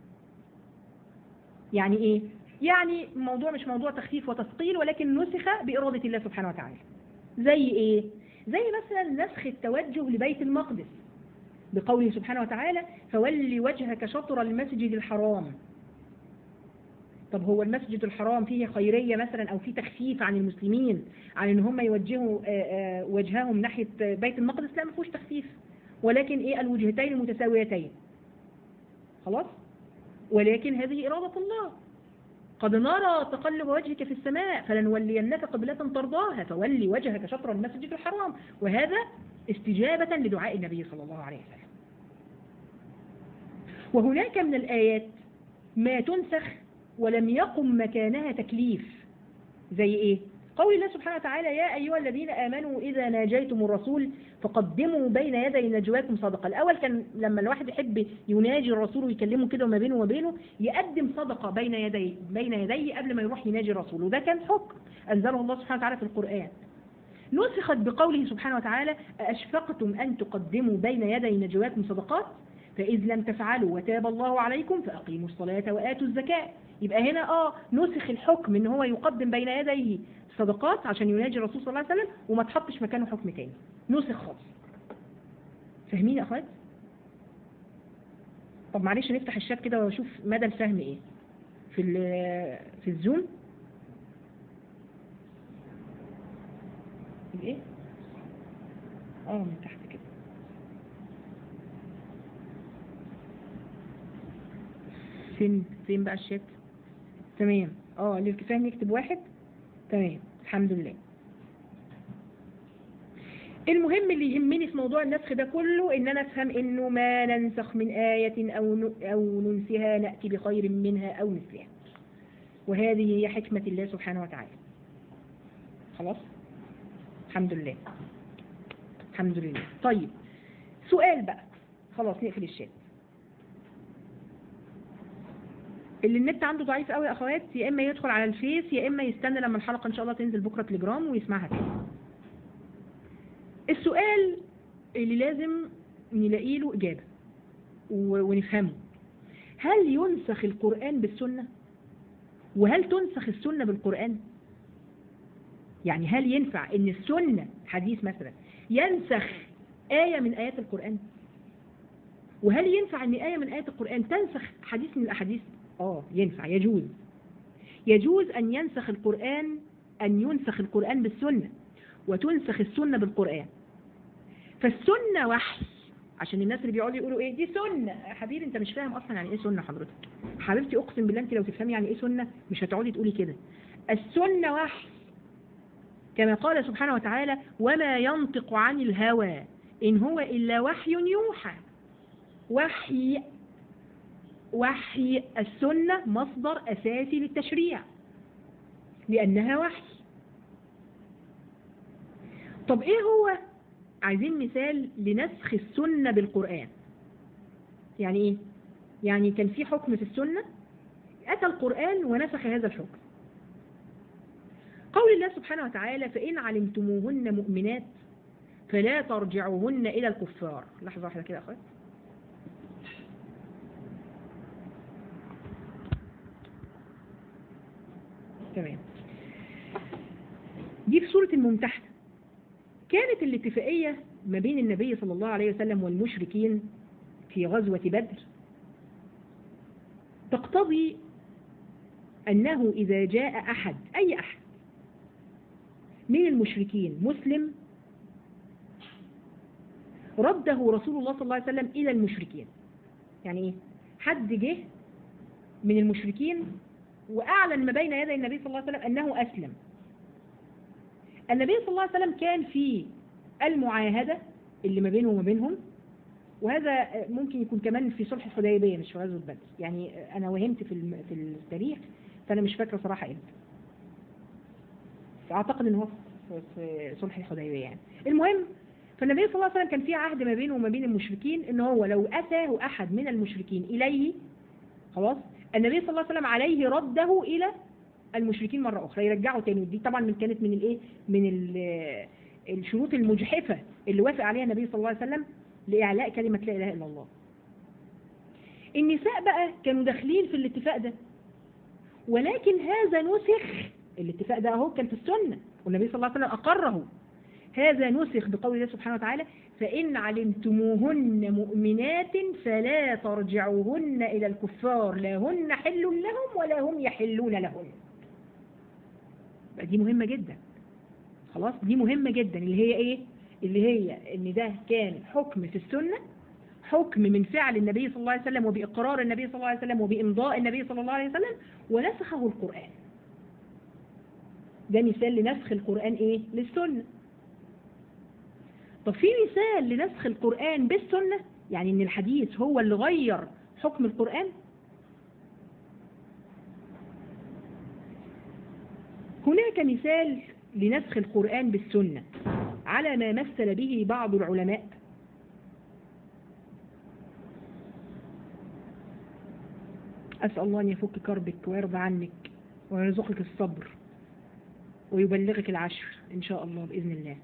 يعني ايه يعني الموضوع مش موضوع تخفيف وتثقيل ولكن نسخ بإرادة الله سبحانه وتعالى زي ايه زي مثلا نسخ التوجه لبيت المقدس بقوله سبحانه وتعالى فولي وجهك شطر المسجد الحرام طب هو المسجد الحرام فيه خيرية مثلا أو فيه تخفيف عن المسلمين عن إن هم يوجهوا آه، آه، وجههم ناحية بيت المقدس لا ما فيهوش تخفيف ولكن إيه الوجهتين المتساويتين خلاص ولكن هذه إرادة الله قد نرى تقلب وجهك في السماء فلنولينك قبلة ترضاها فولي وجهك شطر المسجد الحرام وهذا استجابة لدعاء النبي صلى الله عليه وسلم وهناك من الآيات ما تنسخ ولم يقم مكانها تكليف زي ايه قول الله سبحانه وتعالى يا أيها الذين آمنوا إذا ناجيتم الرسول فقدموا بين يدي نجواكم صدقة الأول كان لما الواحد يحب يناجي الرسول ويكلمه كده وما بينه وبينه يقدم صدقة بين يدي بين يديه قبل ما يروح يناجي الرسول وده كان حكم أنزله الله سبحانه وتعالى في القرآن نسخت بقوله سبحانه وتعالى أشفقتم أن تقدموا بين يدي نجواكم صدقات فإذ لم تفعلوا وتاب الله عليكم فأقيموا الصلاة وآتوا الزكاة يبقى هنا آه نسخ الحكم إن هو يقدم بين يديه صدقات عشان يناجي الرسول صلى الله عليه وسلم وما تحطش مكانه حكم تاني نسخ خالص فاهمين يا أخوات؟ طب معلش نفتح الشات كده واشوف مدى الفهم ايه في ال- في الزوم الايه اه من تحت كده فين فين بقى الشات تمام اه اللي فاهم يكتب واحد تمام الحمد لله المهم اللي يهمني في موضوع النسخ ده كله ان انا افهم انه ما ننسخ من آية او ن- او ننسها نأتي بخير منها او مثلها وهذه هي حكمة الله سبحانه وتعالى خلاص الحمد لله الحمد لله طيب سؤال بقى خلاص نقفل الشات اللي النت عنده ضعيف قوي يا اخوات يا اما يدخل على الفيس يا اما يستنى لما الحلقه ان شاء الله تنزل بكره تليجرام ويسمعها تاني السؤال اللي لازم نلاقي له اجابه و- ونفهمه هل ينسخ القران بالسنه وهل تنسخ السنه بالقران يعني هل ينفع ان السنه حديث مثلا ينسخ ايه من ايات القران وهل ينفع ان ايه من ايات القران تنسخ حديث من الاحاديث اه ينفع يجوز يجوز ان ينسخ القران ان ينسخ القران بالسنه وتنسخ السنه بالقران فالسنه وحي عشان الناس اللي بيقعدوا يقولوا ايه دي سنه يا حبيبي انت مش فاهم اصلا يعني ايه سنه حضرتك حبيبتي اقسم بالله انت لو تفهمي يعني ايه سنه مش هتقعدي تقولي كده السنه وحي كما قال سبحانه وتعالى وما ينطق عن الهوى إن هو إلا وحي يوحى وحي وحي السنة مصدر أساسي للتشريع لأنها وحي طب إيه هو عايزين مثال لنسخ السنة بالقرآن يعني إيه يعني كان في حكم في السنة أتى القرآن ونسخ هذا الحكم قول الله سبحانه وتعالى فإن علمتموهن مؤمنات فلا ترجعوهن إلى الكفار لحظة واحدة كده يا أخوات تمام دي في سورة الممتحنة كانت الاتفاقية ما بين النبي صلى الله عليه وسلم والمشركين في غزوة بدر تقتضي أنه إذا جاء أحد أي أحد من المشركين مسلم رده رسول الله صلى الله عليه وسلم إلى المشركين يعني إيه؟ حد جه من المشركين وأعلن ما بين يدي النبي صلى الله عليه وسلم أنه أسلم النبي صلى الله عليه وسلم كان في المعاهدة اللي ما بينه وما بينهم وهذا ممكن يكون كمان في صلح الحديبية مش في غزوة بدر يعني أنا وهمت في الم- في التاريخ فأنا مش فاكرة صراحة إمتى أعتقد إن هو في- في صلح الحديبية يعني المهم فالنبي صلى الله عليه وسلم كان في عهد ما بينه وما بين المشركين إن هو لو أتاه أحد من المشركين إليه خلاص النبي صلى الله عليه وسلم عليه رده إلى المشركين مرة أخرى يرجعوا تاني دي طبعا من كانت من الإيه من ال- الشروط المجحفة اللي وافق عليها النبي صلى الله عليه وسلم لإعلاء كلمة لا إله إلا الله النساء بقى كانوا داخلين في الاتفاق ده ولكن هذا نسخ الاتفاق ده اهو كان في السنة والنبي صلى الله عليه وسلم أقره هذا نسخ بقول الله سبحانه وتعالى فإن علمتموهن مؤمنات فلا ترجعوهن إلى الكفار لا هن حل لهم ولا هم يحلون لهن بقى دي مهمة جدا خلاص دي مهمة جدا اللي هي ايه اللي هي ان ده كان حكم في السنة حكم من فعل النبي صلى الله عليه وسلم وبإقرار النبي صلى الله عليه وسلم وبإمضاء النبي صلى الله عليه وسلم ونسخه القرآن ده مثال لنسخ القرآن ايه للسنة طب في مثال لنسخ القرآن بالسنة يعني ان الحديث هو اللي غير حكم القرآن هناك مثال لنسخ القرآن بالسنة على ما مثل به بعض العلماء أسأل الله أن يفك كربك ويرضى عنك ويرزقك الصبر ويبلغك العشر إن شاء الله بإذن الله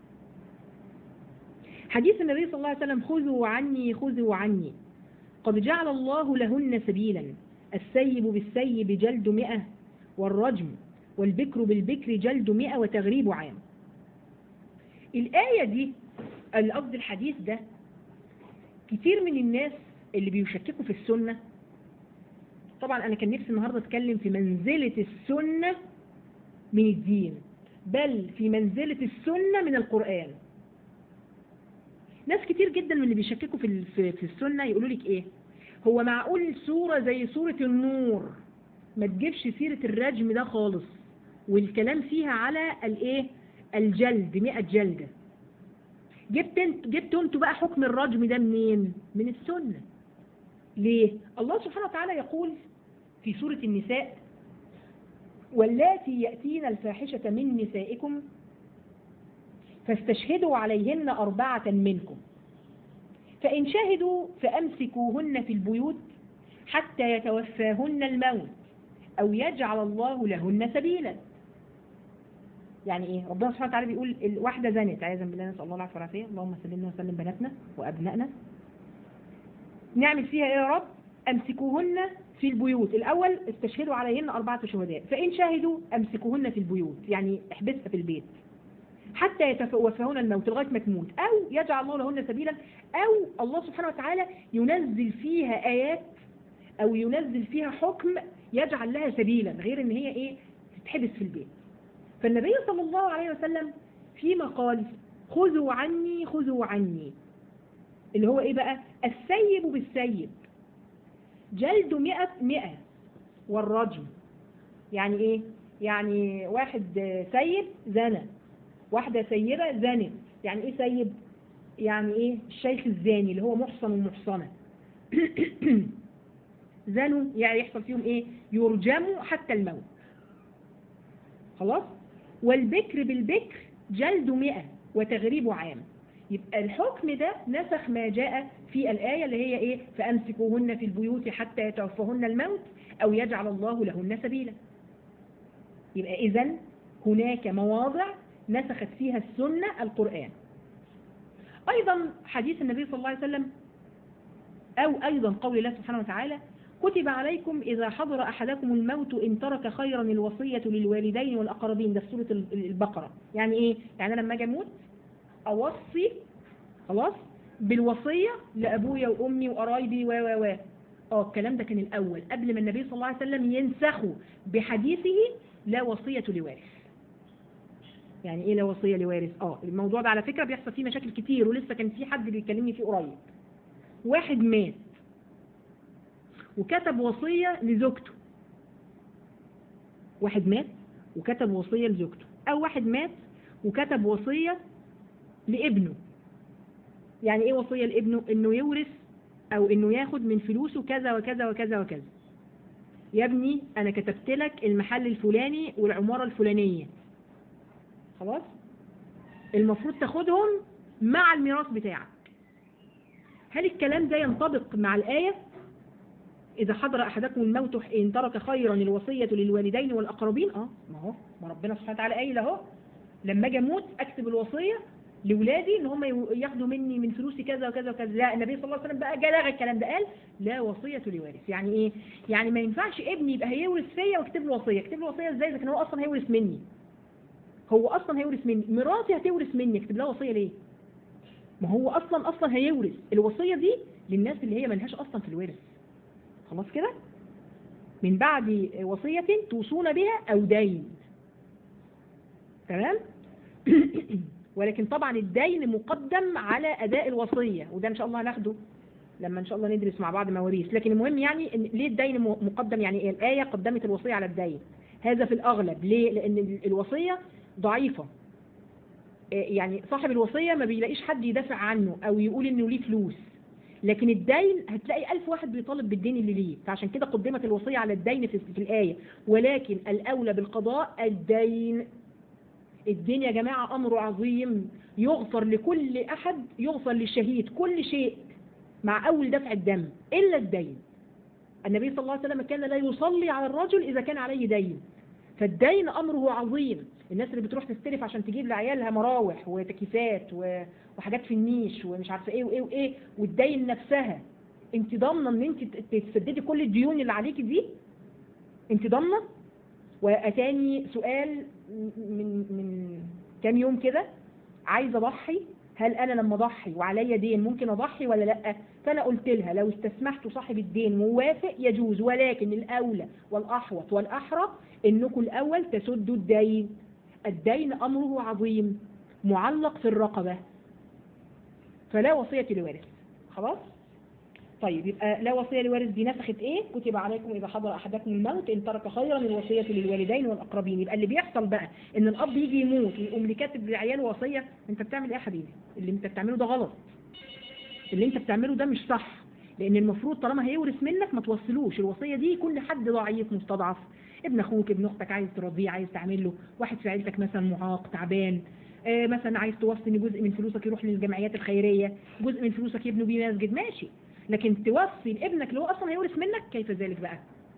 حديث النبي صلى الله عليه وسلم خذوا عني خذوا عني قد جعل الله لهن سبيلا السيب بالسيب جلد مئة والرجم والبكر بالبكر جلد مئة وتغريب عام الآية دي القصد الحديث ده كتير من الناس اللي بيشككوا في السنة طبعا أنا كان نفسي النهاردة أتكلم في منزلة السنة من الدين بل في منزلة السنة من القرآن ناس كتير جدا من اللي بيشككوا في ال- في في السنة يقولوا لك ايه هو معقول سورة زي سورة النور ما تجيبش سيرة الرجم ده خالص والكلام فيها على الايه الجلد 100 جلدة جبت انت جبتوا انتوا بقى حكم الرجم ده منين من السنة ليه الله سبحانه وتعالى يقول في سورة النساء واللاتي يأتين الفاحشة من نسائكم فاستشهدوا عليهن أربعة منكم فإن شهدوا فأمسكوهن في البيوت حتى يتوفاهن الموت أو يجعل الله لهن سبيلا يعني إيه ربنا سبحانه وتعالى بيقول الواحدة زنت عايزا بالله نسأل الله العافية والعافية اللهم سلمنا وسلم بناتنا وأبنائنا نعمل فيها إيه يا رب أمسكوهن في البيوت الأول استشهدوا عليهن أربعة شهداء فإن شهدوا أمسكوهن في البيوت يعني احبسها في البيت حتى يتوفاهن الموت لغاية ما تموت أو يجعل الله لهن سبيلا أو الله سبحانه وتعالى ينزل فيها آيات أو ينزل فيها حكم يجعل لها سبيلا غير إن هي إيه تتحبس في البيت فالنبي صلى الله عليه وسلم فيما قال خذوا عني خذوا عني اللي هو إيه بقى السيب بالسيب جلد مئة مئة والرجم يعني إيه يعني واحد سيب زنى واحدة سيبة زنت يعني ايه سيب يعني ايه الشيخ الزاني اللي هو محصن ومحصنة زنوا يعني يحصل فيهم ايه يرجموا حتى الموت خلاص والبكر بالبكر جلد مئة وتغريب عام يبقى الحكم ده نسخ ما جاء في الآية اللي هي ايه فأمسكوهن في البيوت حتى يتوفهن الموت أو يجعل الله لهن سبيلا يبقى إذا هناك مواضع نسخت فيها السنة القرآن أيضا حديث النبي صلى الله عليه وسلم أو أيضا قول الله سبحانه وتعالى كتب عليكم إذا حضر أحدكم الموت إن ترك خيرا الوصية للوالدين والأقربين ده في سورة البقرة يعني إيه؟ يعني أنا لما أجي أموت أوصي خلاص بالوصية لأبويا وأمي وقرايبي و و و اه الكلام ده كان الأول قبل ما النبي صلى الله عليه وسلم ينسخه بحديثه لا وصية لوارث يعني ايه لا وصيه لوارث اه الموضوع ده على فكره بيحصل فيه مشاكل كتير ولسه كان في حد بيكلمني فيه قريب واحد مات وكتب وصيه لزوجته واحد مات وكتب وصيه لزوجته او واحد مات وكتب وصيه لابنه يعني ايه وصيه لابنه انه يورث او انه ياخد من فلوسه كذا وكذا وكذا وكذا يا ابني انا كتبت لك المحل الفلاني والعماره الفلانيه خلاص المفروض تاخدهم مع الميراث بتاعك هل الكلام ده ينطبق مع الآية إذا حضر أحدكم الموت إن ترك خيرا الوصية للوالدين والأقربين اه ما هو ما ربنا سبحانه وتعالى قايل أهو لما أجي أموت أكتب الوصية لولادي ان هم ياخدوا مني من فلوسي كذا وكذا وكذا لا النبي صلى الله عليه وسلم بقى جه لغى الكلام ده قال لا وصيه لوارث يعني ايه يعني ما ينفعش ابني يبقى هيورث فيا واكتب له وصيه اكتب له وصيه ازاي اذا كان هو اصلا هيورث مني هو اصلا هيورث مني مراتي هتورث مني اكتب لها وصيه ليه ما هو اصلا اصلا هيورث الوصيه دي للناس اللي هي ملهاش اصلا في الورث خلاص كده من بعد وصيه توصون بها او دين تمام ولكن طبعا الدين مقدم على اداء الوصيه وده ان شاء الله هناخده لما ان شاء الله ندرس مع بعض مواريث لكن المهم يعني إن ليه الدين م- مقدم يعني إيه؟ الايه قدمت الوصيه على الدين هذا في الاغلب ليه لان ال- الوصيه ضعيفه إيه يعني صاحب الوصيه ما بيلاقيش حد يدافع عنه او يقول انه ليه فلوس لكن الدين هتلاقي ألف واحد بيطالب بالدين اللي ليه فعشان كده قدمت الوصية على الدين في, في الآية ولكن الأولى بالقضاء الدين الدين يا جماعة أمر عظيم يغفر لكل أحد يغفر للشهيد كل شيء مع أول دفع الدم إلا الدين النبي صلى الله عليه وسلم كان لا يصلي على الرجل إذا كان عليه دين فالدين أمره عظيم الناس اللي بتروح تستلف عشان تجيب لعيالها مراوح وتكييفات و- وحاجات في النيش ومش عارفه ايه وايه وايه والدين نفسها انت ضامنه ان انت ت- تسددي كل الديون اللي عليكي دي انت ضامنه واتاني سؤال من من كام يوم كده عايزه اضحي هل انا لما اضحي وعليا دين ممكن اضحي ولا لا فانا قلت لها لو استسمحت صاحب الدين موافق يجوز ولكن الاولى والاحوط والاحرى انكم الاول تسدوا الدين الدين امره عظيم معلق في الرقبه فلا وصيه لوارث خلاص طيب يبقى لا وصية لوارث دي نسخت ايه كتب عليكم اذا حضر احدكم الموت ان ترك خيرا الوصية للوالدين والاقربين يبقى اللي بيحصل بقى ان الاب يجي يموت ويقوم لي كاتب لعياله وصية انت بتعمل ايه يا حبيبي اللي انت بتعمله ده غلط اللي انت بتعمله ده مش صح لان المفروض طالما هيورث منك ما توصلوش الوصية دي كل حد ضعيف مستضعف ابن اخوك ابن اختك عايز ترضيه عايز تعمل له واحد في عيلتك مثلا معاق تعبان آه مثلا عايز توصي ان جزء من فلوسك يروح للجمعيات الخيريه جزء من فلوسك يبنوا بيه مسجد ماشي لكن توصي لابنك اللي هو اصلا هيورث منك كيف ذلك بقى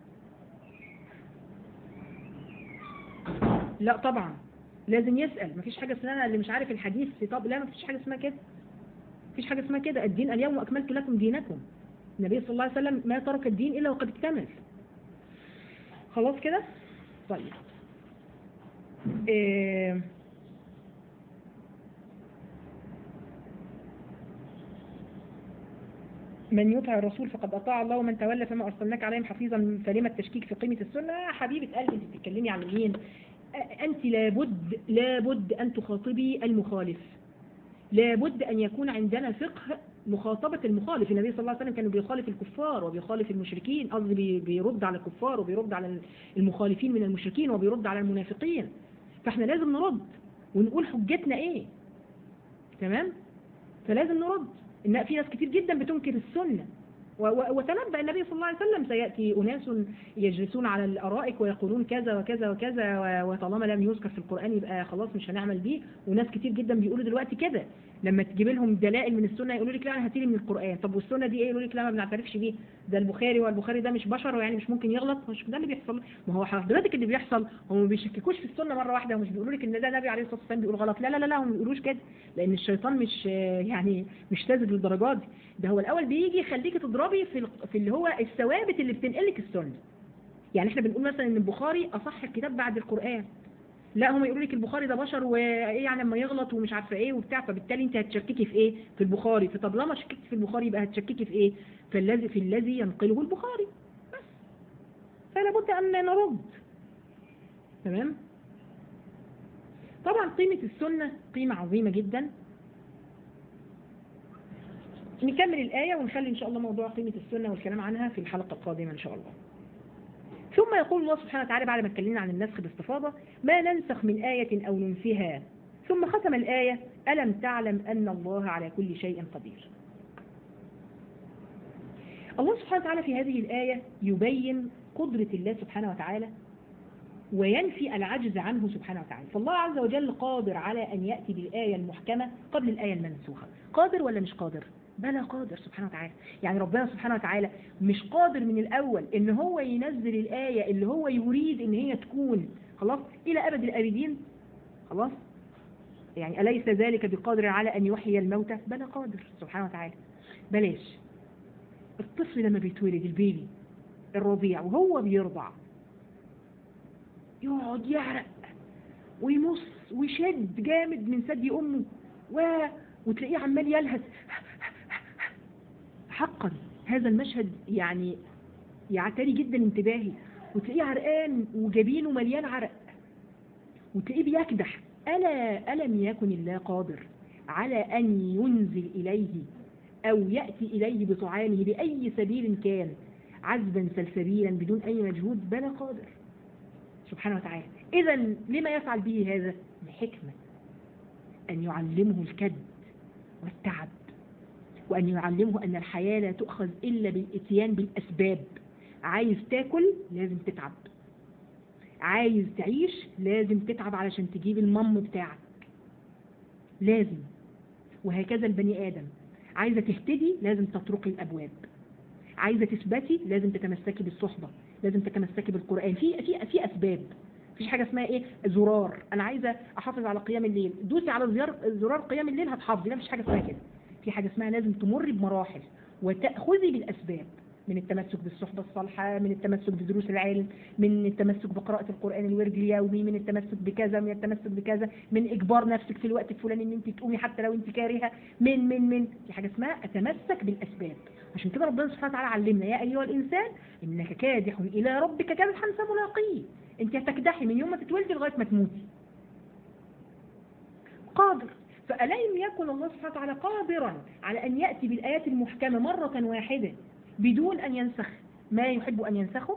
لا طبعا لازم يسأل مفيش حاجة اسمها اللي مش عارف الحديث في طب لا مفيش حاجة اسمها كده مفيش حاجة اسمها كده الدين اليوم أكملت لكم دينكم النبي صلى الله عليه وسلم ما ترك الدين إلا وقد اكتمل خلاص كده طيب إيه من يطع الرسول فقد أطاع الله ومن تولى فما أرسلناك عليهم حفيظا فلما التشكيك في قيمة السنة يا حبيبة قلبي أنت بتتكلمي عن مين أ- أنت لابد لابد أن تخاطبي المخالف لابد أن يكون عندنا فقه مخاطبة المخالف النبي صلى الله عليه وسلم كان بيخالف الكفار وبيخالف المشركين قصدي بي- بيرد على الكفار وبيرد على المخالفين من المشركين وبيرد على المنافقين فاحنا لازم نرد ونقول حجتنا ايه تمام فلازم نرد ان في ناس كتير جدا بتنكر السنه و- و- وتنبأ النبي صلى الله عليه وسلم سيأتي أناس يجلسون على الأرائك ويقولون كذا وكذا وكذا و- وطالما لم يذكر في القرآن يبقى خلاص مش هنعمل بيه وناس كتير جدا بيقولوا دلوقتي كده لما تجيب لهم دلائل من السنة يقولوا لك لا أنا هاتيلي من القرآن طب والسنة دي إيه يقولوا لك لا ما بنعترفش بيه ده البخاري والبخاري ده مش بشر ويعني مش ممكن يغلط مش ده اللي بيحصل ما هو حضرتك اللي بيحصل هم ما بيشككوش في السنة مرة واحدة ومش بيقولوا لك إن ده النبي عليه الصلاة والسلام بيقول غلط لا لا لا لا هم ما بيقولوش كده لأن الشيطان مش آه، يعني مش ساذج للدرجات دي ده هو الأول بيجي يخليكي تضربي في ال- في اللي هو الثوابت اللي بتنقلك السنة يعني احنا بنقول مثلا ان البخاري اصح الكتاب بعد القرآن لا هم يقولوا لك البخاري ده بشر وايه يعني لما يغلط ومش عارفه ايه وبتاع فبالتالي انت هتشككي في ايه في البخاري فطالما شككت في البخاري يبقى هتشككي في ايه في الذي في الذي ينقله البخاري بس فلا بد ان نرد تمام طبعا قيمة السنة قيمة عظيمة جدا نكمل الآية ونخلي إن شاء الله موضوع قيمة السنة والكلام عنها في الحلقة القادمة إن شاء الله ثم يقول الله سبحانه وتعالى بعد ما اتكلمنا عن النسخ باستفاضة ما ننسخ من آية أو ننسها ثم ختم الآية ألم تعلم أن الله على كل شيء قدير الله سبحانه وتعالى في هذه الآية يبين قدرة الله سبحانه وتعالى وينفي العجز عنه سبحانه وتعالى فالله عز وجل قادر على أن يأتي بالآية المحكمة قبل الآية المنسوخة قادر ولا مش قادر بلى قادر سبحانه وتعالى يعني ربنا سبحانه وتعالى مش قادر من الأول إن هو ينزل الآية اللي هو يريد إن هي تكون خلاص إلى أبد الآبدين خلاص يعني أليس ذلك بقادر على أن يحيي الموتى بلى قادر سبحانه وتعالى بلاش الطفل لما بيتولد البيبي الرضيع وهو بيرضع يقعد يعرق ويمص ويشد جامد من ثدي امه و... وتلاقيه عمال يلهث حقا هذا المشهد يعني يعتري جدا انتباهي وتلاقيه عرقان وجبينه مليان عرق وتلاقيه بيكدح ألا ألم يكن الله قادر على أن ينزل إليه أو يأتي إليه بطعامه بأي سبيل كان عذبا سلسبيلا بدون أي مجهود بلا قادر سبحانه وتعالى إذا لما يفعل به هذا بحكمة أن يعلمه الكد والتعب وأن يعلمه أن الحياة لا تؤخذ إلا بالإتيان بالأسباب عايز تاكل لازم تتعب عايز تعيش لازم تتعب علشان تجيب المم بتاعك لازم وهكذا البني آدم عايزة تهتدي لازم تطرقي الأبواب عايزة تثبتي لازم تتمسكي بالصحبة لازم تتمسكي بالقرآن في في في أسباب مفيش حاجة اسمها ايه زرار انا عايزة احافظ على قيام الليل دوسي على زرار زرار قيام الليل هتحافظي لا مفيش حاجة اسمها كده في حاجة اسمها لازم تمر بمراحل وتأخذي بالأسباب من التمسك بالصحبة الصالحة من التمسك بدروس العلم من التمسك بقراءة القرآن الورد اليومي من التمسك بكذا من التمسك بكذا من إجبار نفسك في الوقت الفلاني إن أنت تقومي حتى لو أنت كارهة من من من في حاجة اسمها أتمسك بالأسباب عشان كده ربنا سبحانه وتعالى علمنا يا أيها الإنسان إنك كادح إلى ربك كادحا فملاقيه أنت هتكدحي من يوم ما تتولدي لغاية ما تموتي قادر فألم يكن الله سبحانه وتعالى قادرا على أن يأتي بالآيات المحكمة مرة واحدة بدون أن ينسخ ما يحب أن ينسخه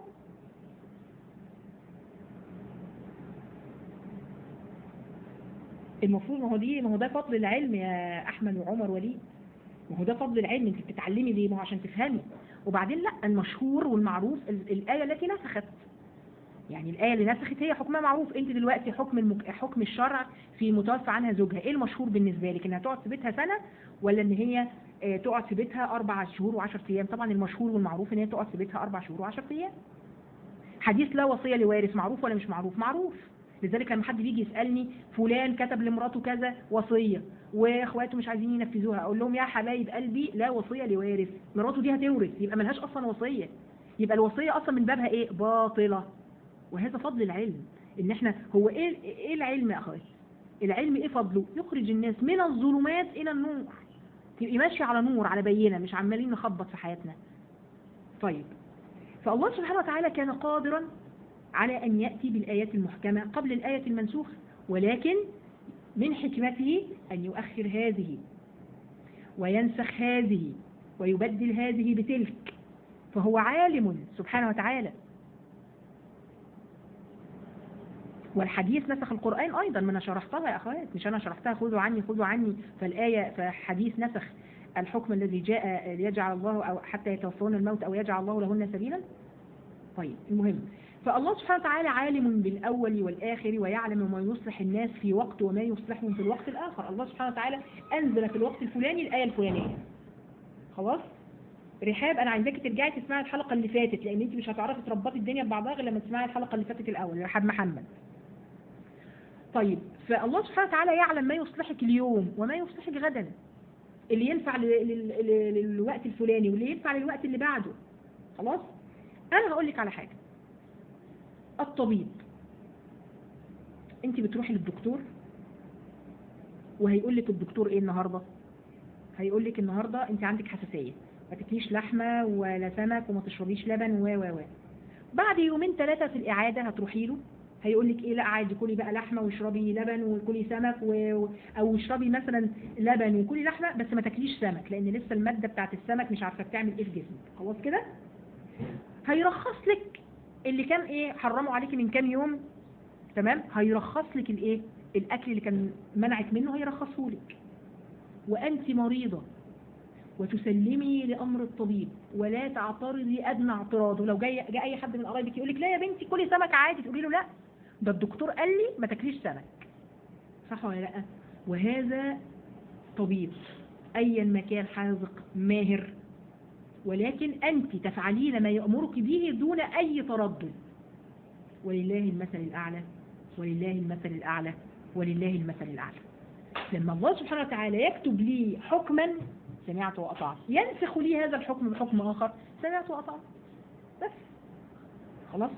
المفروض ما هو دي ما هو ده فضل العلم يا أحمد وعمر وليد ما هو ده فضل العلم انت بتتعلمي ليه ما هو عشان تفهمي وبعدين لا المشهور والمعروف ال- الآية التي نسخت يعني الآية اللي نسخت هي حكمها معروف انت دلوقتي حكم المك... حكم الشرع في متوفى عنها زوجها ايه المشهور بالنسبة لك انها تقعد في بيتها سنة ولا ان هي آه، تقعد في بيتها اربع شهور وعشر ايام طبعا المشهور والمعروف ان هي تقعد في بيتها اربع شهور وعشر ايام حديث لا وصية لوارث معروف ولا مش معروف معروف لذلك لما حد بيجي يسألني فلان كتب لمراته كذا وصية واخواته مش عايزين ينفذوها اقول لهم يا حبايب قلبي لا وصية لوارث مراته دي هتورث يبقى ملهاش اصلا وصية يبقى الوصية اصلا من بابها ايه باطلة وهذا فضل العلم ان احنا هو ايه ايه العلم يا اخواتي العلم ايه فضله يخرج الناس من الظلمات الى النور تبقي ماشيه على نور على بينه مش عمالين نخبط في حياتنا طيب فالله سبحانه وتعالى كان قادرا على ان ياتي بالايات المحكمه قبل الايه المنسوخه ولكن من حكمته ان يؤخر هذه وينسخ هذه ويبدل هذه بتلك فهو عالم سبحانه وتعالى والحديث نسخ القرآن أيضا ما أنا شرحتها يا أخوات مش أنا شرحتها خذوا عني خذوا عني فالآية فحديث نسخ الحكم الذي جاء ليجعل الله أو حتى يتوفون الموت أو يجعل الله لهن سبيلا طيب المهم فالله سبحانه وتعالى عالم بالأول والآخر ويعلم ما يصلح الناس في وقت وما يصلحهم في الوقت الآخر الله سبحانه وتعالى أنزل في الوقت الفلاني الآية الفلانية خلاص رحاب انا عايزاكي ترجعي تسمعي الحلقه اللي فاتت لان انت مش هتعرفي تربطي الدنيا ببعضها غير لما تسمعي الحلقه اللي فاتت الاول رحاب محمد طيب فالله سبحانه وتعالى يعلم ما يصلحك اليوم وما يصلحك غدا اللي ينفع لل- لل- لل- للوقت الفلاني واللي ينفع للوقت اللي بعده خلاص انا هقول لك على حاجه الطبيب انت بتروحي للدكتور وهيقول لك الدكتور ايه النهارده هيقول لك النهارده انت عندك حساسيه ما تاكليش لحمه ولا سمك وما تشربيش لبن و و و بعد يومين ثلاثه في الاعاده هتروحي له هيقول لك ايه لا عادي كلي بقى لحمه واشربي لبن وكلي سمك و... او اشربي مثلا لبن وكلي لحمه بس ما تاكليش سمك لان لسه الماده بتاعت السمك مش عارفه بتعمل ايه في جسمك خلاص كده هيرخص لك اللي كان ايه حرمه عليكي من كام يوم تمام هيرخص لك الايه الاكل اللي كان منعك منه هيرخصه لك وانت مريضه وتسلمي لامر الطبيب ولا تعترضي ادنى اعتراض ولو جاي جاء اي حد من قرايبك يقول لك لا يا بنتي كلي سمك عادي تقولي له لا ده الدكتور قال لي ما تاكليش سمك صح ولا لا وهذا طبيب أيا ما كان حاذق ماهر ولكن أنت تفعلين ما يأمرك به دون أي تردد ولله المثل الأعلى ولله المثل الأعلى ولله المثل الأعلى لما الله سبحانه وتعالى يكتب لي حكما سمعت وأطعت ينسخ لي هذا الحكم بحكم آخر سمعت وأطعت بس خلاص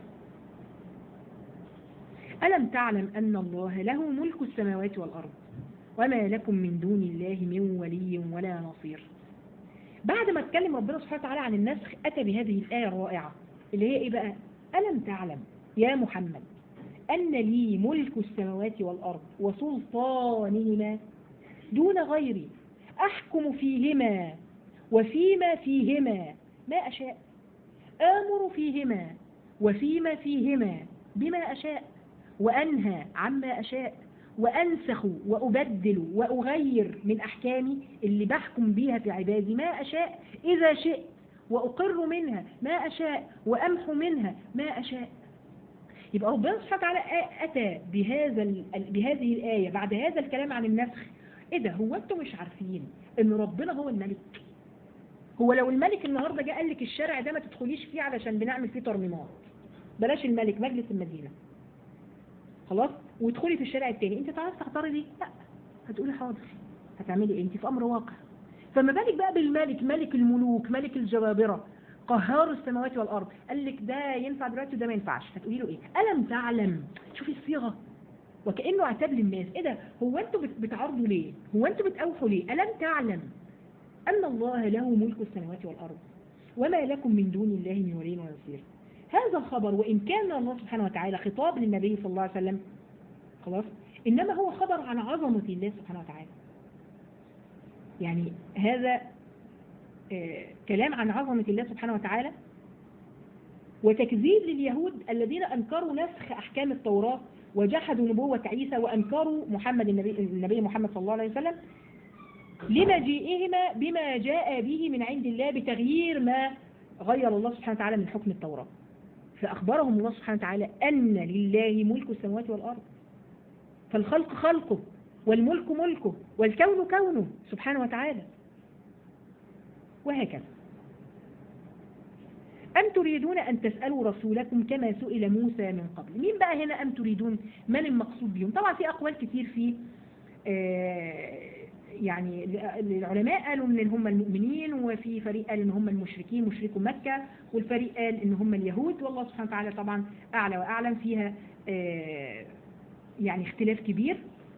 ألم تعلم أن الله له ملك السماوات والأرض وما لكم من دون الله من ولي ولا نصير بعد ما اتكلم ربنا سبحانه وتعالى عن النسخ أتى بهذه الآية الرائعة اللي هي إيه بقى ألم تعلم يا محمد أن لي ملك السماوات والأرض وسلطانهما دون غيري أحكم فيهما وفيما فيهما ما أشاء آمر فيهما وفيما فيهما بما أشاء وأنهى عما أشاء وأنسخ وأبدل وأغير من أحكامي اللي بحكم بيها في عبادي ما أشاء إذا شئت وأقر منها ما أشاء وأمحو منها ما أشاء يبقى ربنا سبحانه وتعالى أتى بهذا بهذه الآية بعد هذا الكلام عن النسخ إيه ده هو أنتم مش عارفين إن ربنا هو الملك هو لو الملك النهاردة جه قال لك الشارع ده ما تدخليش فيه علشان بنعمل فيه ترميمات بلاش الملك مجلس المدينة خلاص وادخلي في الشارع التاني انت تعرفي تختاري ليه لا هتقولي حاضر هتعملي ايه انت في امر واقع فما بالك بقى بالملك ملك الملوك ملك الجبابره قهار السماوات والارض قال لك ده ينفع دلوقتي وده ما ينفعش هتقولي له ايه الم تعلم شوفي الصيغه وكانه عتاب للناس ايه ده هو انتوا بتعرضوا ليه هو انتوا بتأوحوا ليه الم تعلم ان الله له ملك السماوات والارض وما لكم من دون الله من ولي ونصير هذا الخبر وإن كان الله سبحانه وتعالى خطاب للنبي صلى الله عليه وسلم خلاص إنما هو خبر عن عظمة الله سبحانه وتعالى يعني هذا آه كلام عن عظمة الله سبحانه وتعالى وتكذيب لليهود الذين أنكروا نسخ أحكام التوراة وجحدوا نبوة عيسى وأنكروا محمد النبي, النبي محمد صلى الله عليه وسلم لمجيئهما بما جاء به من عند الله بتغيير ما غير الله سبحانه وتعالى من حكم التوراة فأخبرهم الله سبحانه وتعالى أن لله ملك السماوات والأرض فالخلق خلقه والملك ملكه والكون كونه سبحانه وتعالى وهكذا أم تريدون أن تسألوا رسولكم كما سئل موسى من قبل مين بقى هنا أم تريدون من المقصود بهم طبعا في أقوال كتير في آه يعني العلماء قالوا ان هم المؤمنين وفي فريق قال ان هم المشركين مشركو مكة والفريق قال ان هم اليهود والله سبحانه وتعالى طبعا اعلى واعلم فيها يعني اختلاف كبير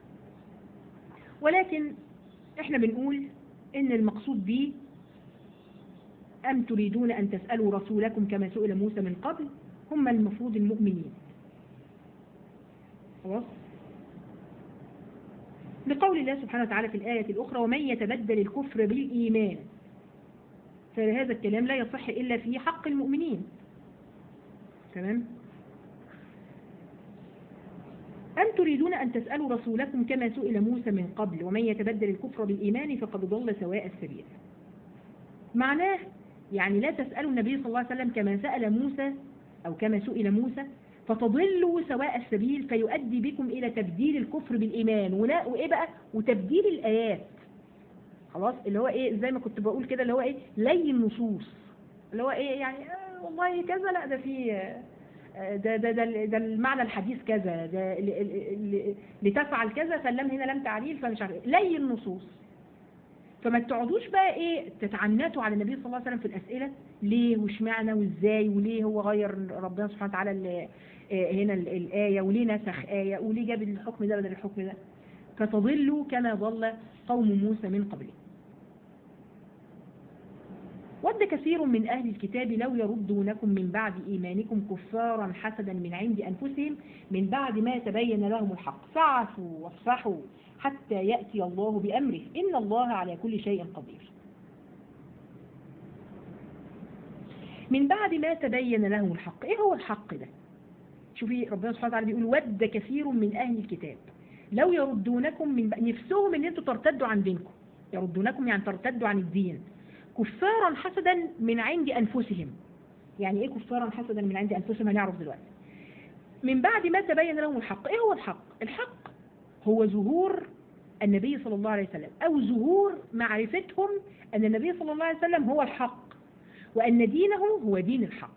ولكن احنا بنقول ان المقصود به ام تريدون ان تسألوا رسولكم كما سئل موسى من قبل هم المفروض المؤمنين خلاص لقول الله سبحانه وتعالى في الآية الأخرى ومن يتبدل الكفر بالإيمان فهذا الكلام لا يصح إلا في حق المؤمنين تمام أم تريدون أن تسألوا رسولكم كما سئل موسى من قبل ومن يتبدل الكفر بالإيمان فقد ضل سواء السبيل معناه يعني لا تسألوا النبي صلى الله عليه وسلم كما سأل موسى أو كما سئل موسى فتضلوا سواء السبيل فيؤدي بكم إلى تبديل الكفر بالإيمان وإيه بقى وتبديل الآيات خلاص اللي هو إيه زي ما كنت بقول كده اللي هو إيه لي النصوص اللي هو إيه يعني آه والله كذا لا ده في آه ده ده ده, ده المعنى الحديث كذا ده لتفعل كذا فاللام هنا لم تعليل فمش عارف لي النصوص فما تقعدوش بقى ايه تتعنتوا على النبي صلى الله عليه وسلم في الاسئله ليه واشمعنى وازاي وليه هو غير ربنا سبحانه وتعالى هنا الايه وليه نسخ ايه وليه جاب الحكم ده بدل الحكم ده فتضلوا كما ضل قوم موسى من قبله ود كثير من أهل الكتاب لو يردونكم من بعد إيمانكم كفارا حسدا من عند أنفسهم من بعد ما تبين لهم الحق فاعفوا واصفحوا حتى يأتي الله بأمره إن الله على كل شيء قدير من بعد ما تبين لهم الحق إيه هو الحق ده شوفي ربنا سبحانه وتعالى بيقول ود كثير من أهل الكتاب لو يردونكم من ب... نفسهم ان انتوا ترتدوا عن دينكم يردونكم يعني ترتدوا عن الدين كفارا حسدا من عند أنفسهم يعني ايه كفارا حسدا من عند أنفسهم هنعرف دلوقتي من بعد ما تبين لهم الحق ايه هو الحق الحق هو ظهور النبي صلى الله عليه وسلم أو ظهور معرفتهم أن النبي صلى الله عليه وسلم هو الحق وأن دينه هو دين الحق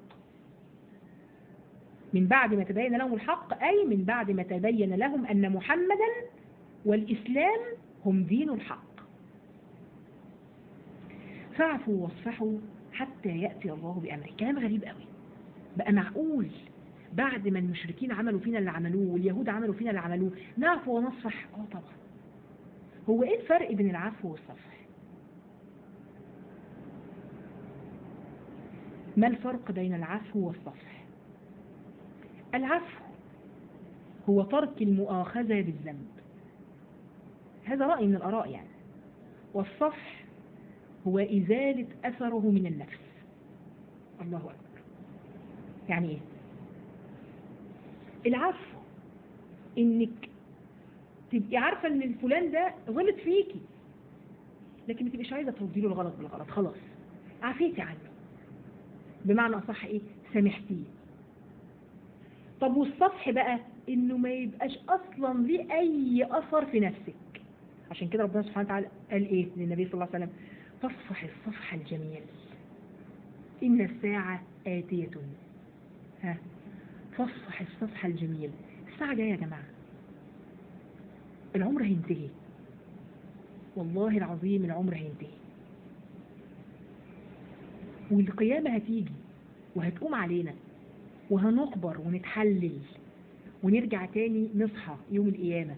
من بعد ما تبين لهم الحق أي من بعد ما تبين لهم أن محمدا والإسلام هم دين الحق فاعفوا واصفحوا حتى يأتي الله بأمره كلام غريب قوي بقى معقول بعد ما المشركين عملوا فينا اللي عملوه واليهود عملوا فينا اللي عملوه نعفو ونصفح اه طبعا هو ايه الفرق بين العفو والصفح ما الفرق بين العفو والصفح العفو هو ترك المؤاخذة بالذنب هذا رأي من الآراء يعني والصفح هو إزالة أثره من النفس الله أكبر يعني إيه العفو إنك تبقي عارفة إن الفلان ده غلط فيكي لكن ما تبقيش عايزة تردي له الغلط بالغلط خلاص عفيتي عنه بمعنى أصح إيه سامحتيه طب والصفح بقى إنه ما يبقاش أصلا ليه أي أثر في نفسك عشان كده ربنا سبحانه وتعالى قال إيه للنبي صلى الله عليه وسلم فاصفح الصفح الجميل إن الساعة آتية ها فاصفح الصفح الجميل الساعة جاية يا جماعة العمر هينتهي والله العظيم العمر هينتهي والقيامة هتيجي وهتقوم علينا وهنقبر ونتحلل ونرجع تاني نصحى يوم القيامة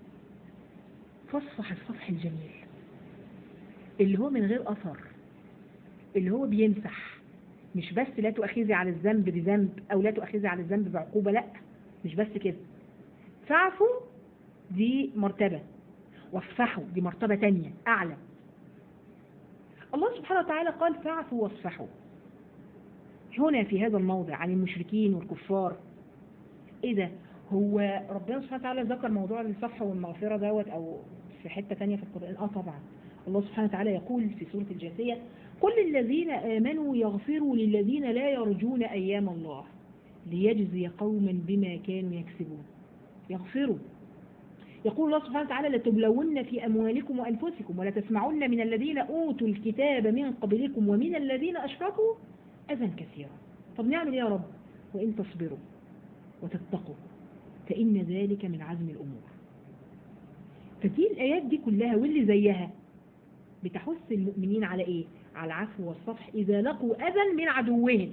فاصفح الصفح الجميل اللي هو من غير أثر اللي هو بيمسح مش بس لا تؤخذي على الذنب بذنب أو لا تؤخذي على الذنب بعقوبة لا مش بس كده فاعفوا دي مرتبة واصفحوا دي مرتبة تانية أعلى الله سبحانه وتعالى قال فاعفوا واصفحوا هنا في هذا الموضع عن المشركين والكفار ايه ده هو ربنا سبحانه وتعالى ذكر موضوع الصفح والمغفرة دوت او في حتة تانية في القرآن اه طبعا الله سبحانه وتعالى يقول في سورة الجاثية قل للذين آمنوا يغفروا للذين لا يرجون أيام الله ليجزي قوما بما كانوا يكسبون يغفروا يقول الله سبحانه وتعالى لتبلون في أموالكم وأنفسكم ولتسمعن من الذين أوتوا الكتاب من قبلكم ومن الذين أشركوا أذى كثيرا طب نعمل إيه يا رب وإن تصبروا وتتقوا فإن ذلك من عزم الأمور فدي الآيات دي كلها واللي زيها بتحث المؤمنين على إيه على العفو والصفح إذا لقوا أذى من عدوهم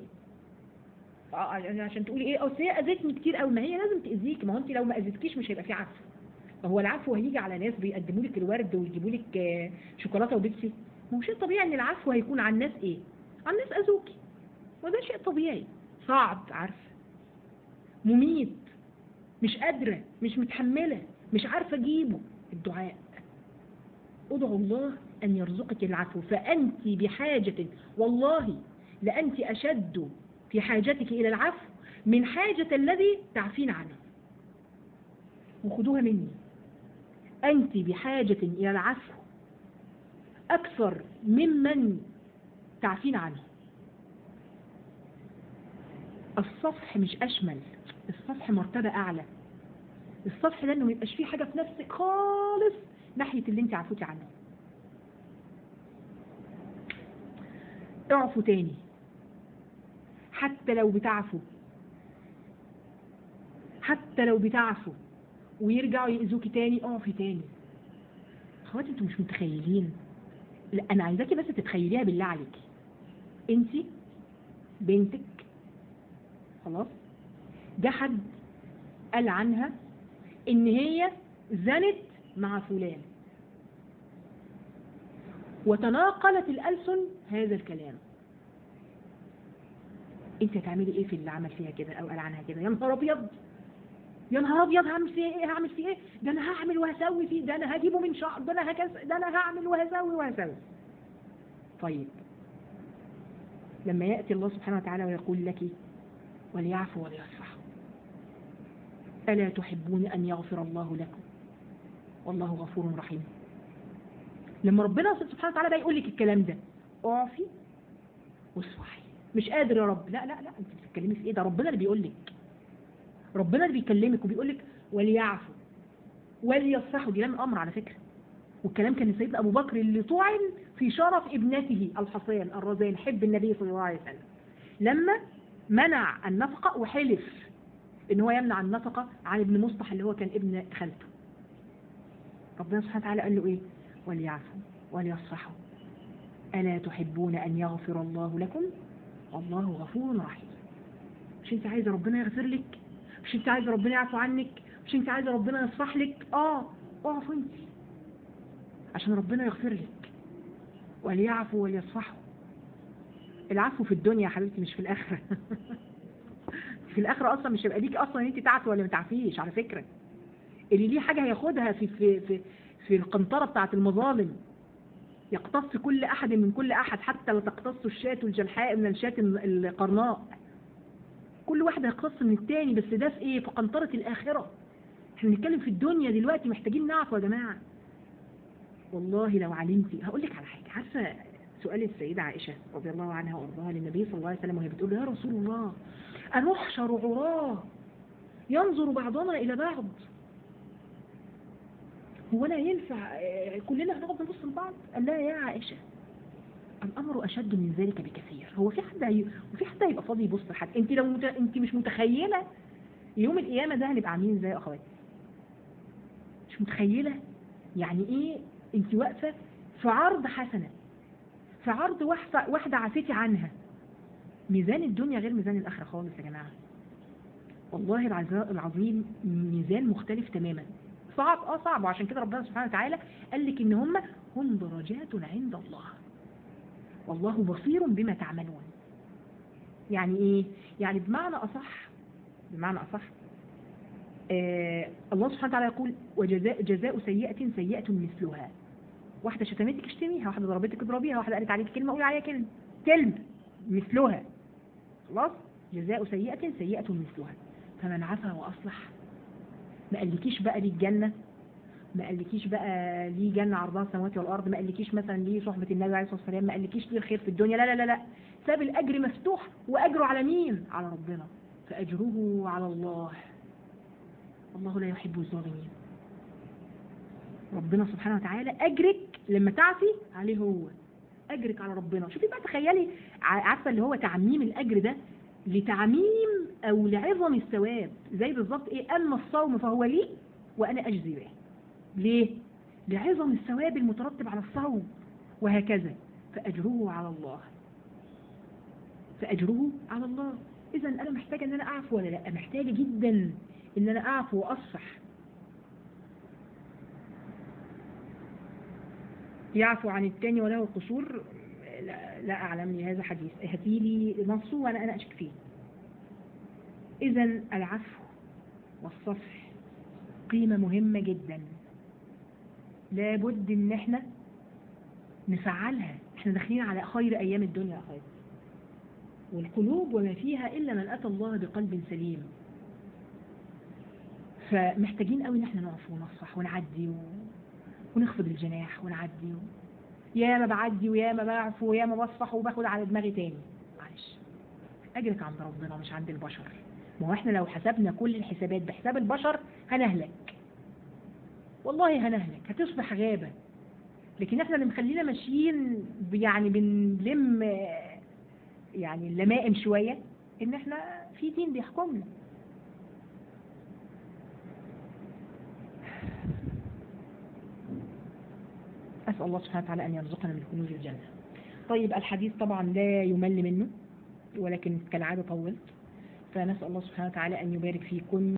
عشان تقولي ايه اصل هي اذتني كتير قوي ما هي لازم تاذيك ما هو انت لو ما اذيتكيش مش هيبقى في عفو هو العفو هيجي على ناس بيقدموا لك الورد ويجيبوا لك شوكولاته وبيبسي ما هو شيء طبيعي ان العفو هيكون عن ناس ايه عن ناس اذوكي وده شيء طبيعي صعب عارفه مميت مش قادره مش متحمله مش عارفه اجيبه الدعاء ادعو الله ان يرزقك العفو فانت بحاجه والله لانت اشد في حاجتك الى العفو من حاجه الذي تعفين عنه وخدوها مني أنت بحاجة إلى العفو أكثر ممن تعفين عنه الصفح مش أشمل الصفح مرتبة أعلى الصفح ده إنه ما يبقاش فيه حاجة في نفسك خالص ناحية اللي أنت عفوتي عنه اعفوا تاني حتى لو بتعفوا حتى لو بتعفوا ويرجعوا يأذوكي تاني اقفي تاني اخواتي انتوا مش متخيلين لا انا عايزاكي بس تتخيليها بالله عليكي انت بنتك خلاص ده حد قال عنها ان هي زنت مع فلان وتناقلت الألسن هذا الكلام انت هتعملي ايه في اللي عمل فيها كده او قال عنها كده يا نهار ابيض يا نهار ابيض هعمل فيه ايه هعمل فيه ايه ده انا هعمل وهسوي فيه ده انا هجيبه من شعر ده انا هكذا ده انا هعمل وهسوي وهسوي طيب لما ياتي الله سبحانه وتعالى ويقول لك وليعفوا وليصفحوا الا تحبون ان يغفر الله لكم والله غفور رحيم لما ربنا سبحانه وتعالى بقى يقول لك الكلام ده اعفي واصفحي مش قادر يا رب لا لا لا انت بتتكلمي في ايه ده ربنا اللي بيقول لك ربنا اللي بيكلمك وبيقول لك وليعفوا وليصفحوا دي لام امر على فكره والكلام كان لسيدنا أبو بكر اللي طعن في شرف ابنته الحصين الرزين حب النبي صلى الله عليه وسلم لما منع النفقة وحلف ان هو يمنع النفقة عن ابن مصطح اللي هو كان ابن خالته ربنا سبحانه وتعالى قال له ايه وليعفوا وليصفحوا ألا تحبون أن يغفر الله لكم والله غفور رحيم مش انت عايزة ربنا يغفر لك مش انت عايزة ربنا يعفو عنك مش انت عايزة ربنا يصفح لك اه اقف انت عشان ربنا يغفر لك وليعفوا وليصفحوا العفو في الدنيا يا حبيبتي مش في الآخرة في الآخرة أصلا مش هيبقى ليك أصلا انت تعفي ولا ما تعفيش على فكرة اللي ليه حاجة هياخدها في في في في القنطرة بتاعة المظالم يقتص كل أحد من كل أحد حتى لا تقتص الشاة الجلحاء من الشاة القرناء كل واحد هيقتص من التاني بس ده في إيه في قنطرة الآخرة احنا بنتكلم في الدنيا دلوقتي محتاجين نعفو يا جماعة والله لو علمتي هقول لك على حاجة عارفة سؤال السيدة عائشة رضي الله عنها وارضاها للنبي صلى الله عليه وسلم وهي بتقول له يا رسول الله أنحشر عراه ينظر بعضنا إلى بعض هو لا ينفع آه، كلنا هنقعد نبص لبعض قال لا يا عائشة الأمر أشد من ذلك بكثير هو في حد هي... وفي حد هيبقى فاضي يبص لحد أنت لو مت... أنت مش متخيلة يوم القيامة ده هنبقى عاملين ازاي يا أخواتي مش متخيلة يعني إيه أنت واقفة في عرض حسنة في عرض واحدة واحدة عافيتي عنها ميزان الدنيا غير ميزان الآخرة خالص يا جماعة والله العز- العظيم ميزان مختلف تماما صعب اه صعب وعشان كده ربنا سبحانه وتعالى قال لك ان هم هم درجات عند الله والله بصير بما تعملون يعني ايه يعني بمعنى اصح بمعنى اصح آه الله سبحانه وتعالى يقول وجزاء جزاء سيئة سيئة مثلها واحدة شتمتك اشتميها واحدة ضربتك اضربيها واحدة قالت عليك كلمة قولي عليها كلمة كلمة مثلها خلاص جزاء سيئة سيئة مثلها فمن عفا وأصلح ما قالكيش بقى ليه الجنة ما قالكيش بقى ليه جنة عرضها السماوات والأرض ما قالكيش مثلا ليه صحبة النبي عليه الصلاة والسلام ما قالكيش ليه الخير في الدنيا لا لا لا لا ساب الأجر مفتوح وأجره على مين على ربنا فأجره على الله والله لا يحب الظالمين ربنا سبحانه وتعالى أجرك لما تعفي عليه هو أجرك على ربنا شوفي بقى تخيلي ع- عارفة اللي هو تعميم الأجر ده لتعميم أو لعظم الثواب زي بالظبط إيه أما الصوم فهو لي وأنا أجزي به ليه؟ لعظم الثواب المترتب على الصوم وهكذا فأجره على الله فأجره على الله إذا أنا محتاجة إن أنا أعفو ولا لا محتاجة جدا إن أنا أعفو وأصفح يعفو عن التاني وله قصور لا, لا أعلم لي هذا حديث هاتي لي نصه وأنا أنا أشك فيه إذا العفو والصفح قيمة مهمة جدا لابد إن احنا نفعلها احنا داخلين على خير أيام الدنيا يا خير والقلوب وما فيها إلا من أتى الله بقلب سليم فمحتاجين قوي ان احنا نقف ونصح ونعدي و... ونخفض الجناح ونعدي و... يا ما بعدي ويا ما بعفو ويا ما بصفح وباخد على دماغي تاني معلش اجرك عند ربنا مش عند البشر ما هو احنا لو حسبنا كل الحسابات بحساب البشر هنهلك والله هنهلك هتصبح غابة لكن احنا اللي مخلينا ماشيين ب- يعني بنلم آه، يعني اللمائم شوية ان احنا في دين بيحكمنا أسأل الله سبحانه وتعالى أن يرزقنا من كنوز الجنة طيب الحديث طبعا لا يمل منه ولكن كالعادة طولت فنسأل الله سبحانه وتعالى أن يبارك فيكم